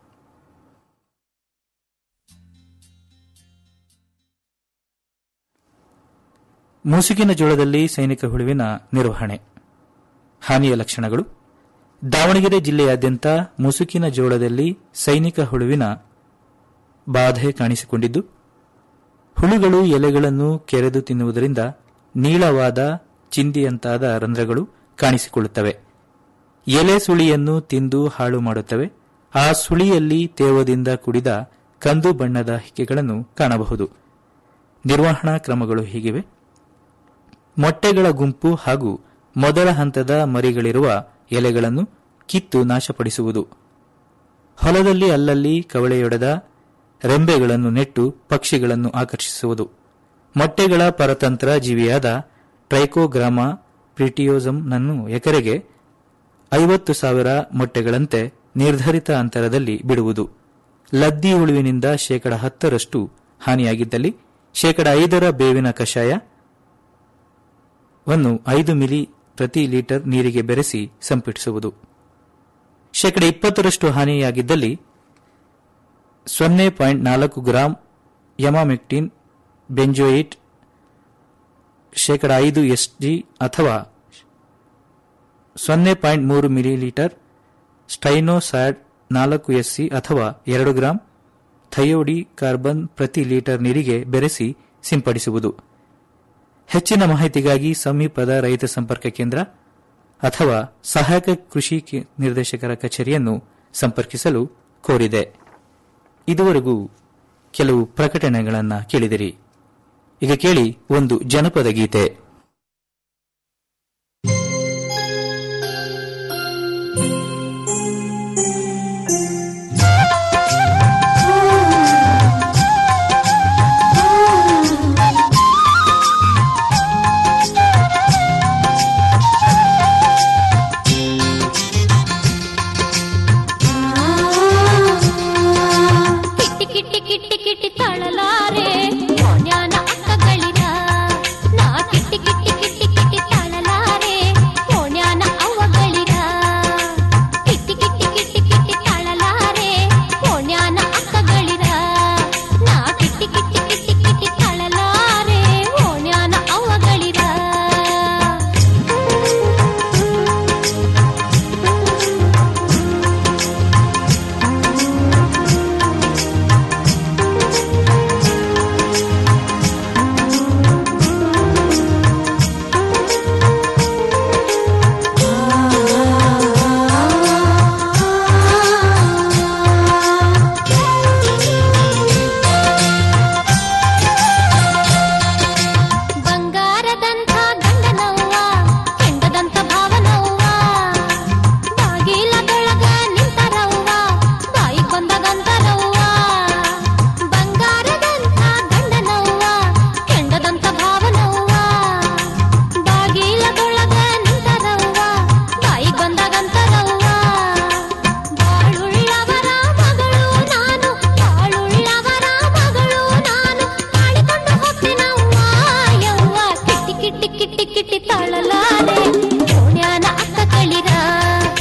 ಮುಸುಕಿನ ಜೋಳದಲ್ಲಿ ಸೈನಿಕ ಹುಳುವಿನ ನಿರ್ವಹಣೆ ಹಾನಿಯ ಲಕ್ಷಣಗಳು ದಾವಣಗೆರೆ ಜಿಲ್ಲೆಯಾದ್ಯಂತ ಮುಸುಕಿನ ಜೋಳದಲ್ಲಿ ಸೈನಿಕ ಹುಳುವಿನ ಬಾಧೆ ಕಾಣಿಸಿಕೊಂಡಿದ್ದು ಹುಳುಗಳು ಎಲೆಗಳನ್ನು ಕೆರೆದು ತಿನ್ನುವುದರಿಂದ ನೀಳವಾದ ಚಿಂದಿಯಂತಾದ ರಂಧ್ರಗಳು ಕಾಣಿಸಿಕೊಳ್ಳುತ್ತವೆ ಎಲೆ ಸುಳಿಯನ್ನು ತಿಂದು ಹಾಳು ಮಾಡುತ್ತವೆ ಆ ಸುಳಿಯಲ್ಲಿ ತೇವದಿಂದ ಕುಡಿದ ಕಂದು ಬಣ್ಣದ ಹಿಕ್ಕೆಗಳನ್ನು ಕಾಣಬಹುದು ನಿರ್ವಹಣಾ ಕ್ರಮಗಳು ಹೀಗಿವೆ ಮೊಟ್ಟೆಗಳ ಗುಂಪು ಹಾಗೂ ಮೊದಲ ಹಂತದ ಮರಿಗಳಿರುವ ಎಲೆಗಳನ್ನು ಕಿತ್ತು ನಾಶಪಡಿಸುವುದು ಹೊಲದಲ್ಲಿ ಅಲ್ಲಲ್ಲಿ ಕವಳೆಯೊಡೆದ ರೆಂಬೆಗಳನ್ನು ನೆಟ್ಟು ಪಕ್ಷಿಗಳನ್ನು ಆಕರ್ಷಿಸುವುದು ಮೊಟ್ಟೆಗಳ ಪರತಂತ್ರ ಜೀವಿಯಾದ ಟ್ರೈಕೋಗ್ರಾಮ ಪ್ರಿಟಿಯೋಸಂನನ್ನು ಎಕರೆಗೆ ಐವತ್ತು ಸಾವಿರ ಮೊಟ್ಟೆಗಳಂತೆ ನಿರ್ಧರಿತ ಅಂತರದಲ್ಲಿ ಬಿಡುವುದು ಲದ್ದಿ ಹುಳುವಿನಿಂದ ಶೇಕಡ ಹತ್ತರಷ್ಟು ಹಾನಿಯಾಗಿದ್ದಲ್ಲಿ ಶೇಕಡ ಐದರ ಬೇವಿನ ಕಷಾಯ ವನ್ನು ಐದು ಮಿಲಿ ಪ್ರತಿ ಲೀಟರ್ ನೀರಿಗೆ ಬೆರೆಸಿ ಸಂಪಿಡಿಸುವುದು ಶೇಕಡ ಇಪ್ಪತ್ತರಷ್ಟು ಹಾನಿಯಾಗಿದ್ದಲ್ಲಿ ಸೊನ್ನೆ ಪಾಯಿಂಟ್ ನಾಲ್ಕು ಗ್ರಾಂ ಯಮಾಮೆಕ್ಟಿನ್ ಬೆಂಜೋಯಿಟ್ ಶೇಕಡ ಐದು ಎಸ್ಜಿ ಅಥವಾ ಸೊನ್ನೆ ಪಾಯಿಂಟ್ ಮೂರು ಮಿಲಿಲೀಟರ್ ಸ್ಟೈನೋಸ್ಯಾಡ್ ನಾಲ್ಕು ಎಸ್ಸಿ ಅಥವಾ ಎರಡು ಗ್ರಾಂ ಥಯೋಡಿ ಕಾರ್ಬನ್ ಪ್ರತಿ ಲೀಟರ್ ನೀರಿಗೆ ಬೆರೆಸಿ ಸಿಂಪಡಿಸುವುದು ಹೆಚ್ಚಿನ ಮಾಹಿತಿಗಾಗಿ ಸಮೀಪದ ರೈತ ಸಂಪರ್ಕ ಕೇಂದ್ರ ಅಥವಾ ಸಹಾಯಕ ಕೃಷಿ ಕೇ- ನಿರ್ದೇಶಕರ ಕಚೇರಿಯನ್ನು ಸಂಪರ್ಕಿಸಲು ಕೋರಿದೆ ಇದುವರೆಗೂ ಕೆಲವು ಪ್ರಕಟಣೆಗಳನ್ನು ಕೇಳಿದಿರಿ ಈಗ ಕೇಳಿ ಒಂದು ಜನಪದ ಗೀತೆ ಕಿಟ್ಟಿ ಕಿಟ್ಟಿ ಕಿಟ್ಟಿ ಕಿಟ್ಟಿ ತಾಳಲಾರೆ ಮೌನ್ಯಾನ ಅಕ್ಕಗಳಿರ ನಾ ಕಿಟ್ಟಿ ಕಿಟಿ ಕಿಟಿ ತಾಳಲಾರೆ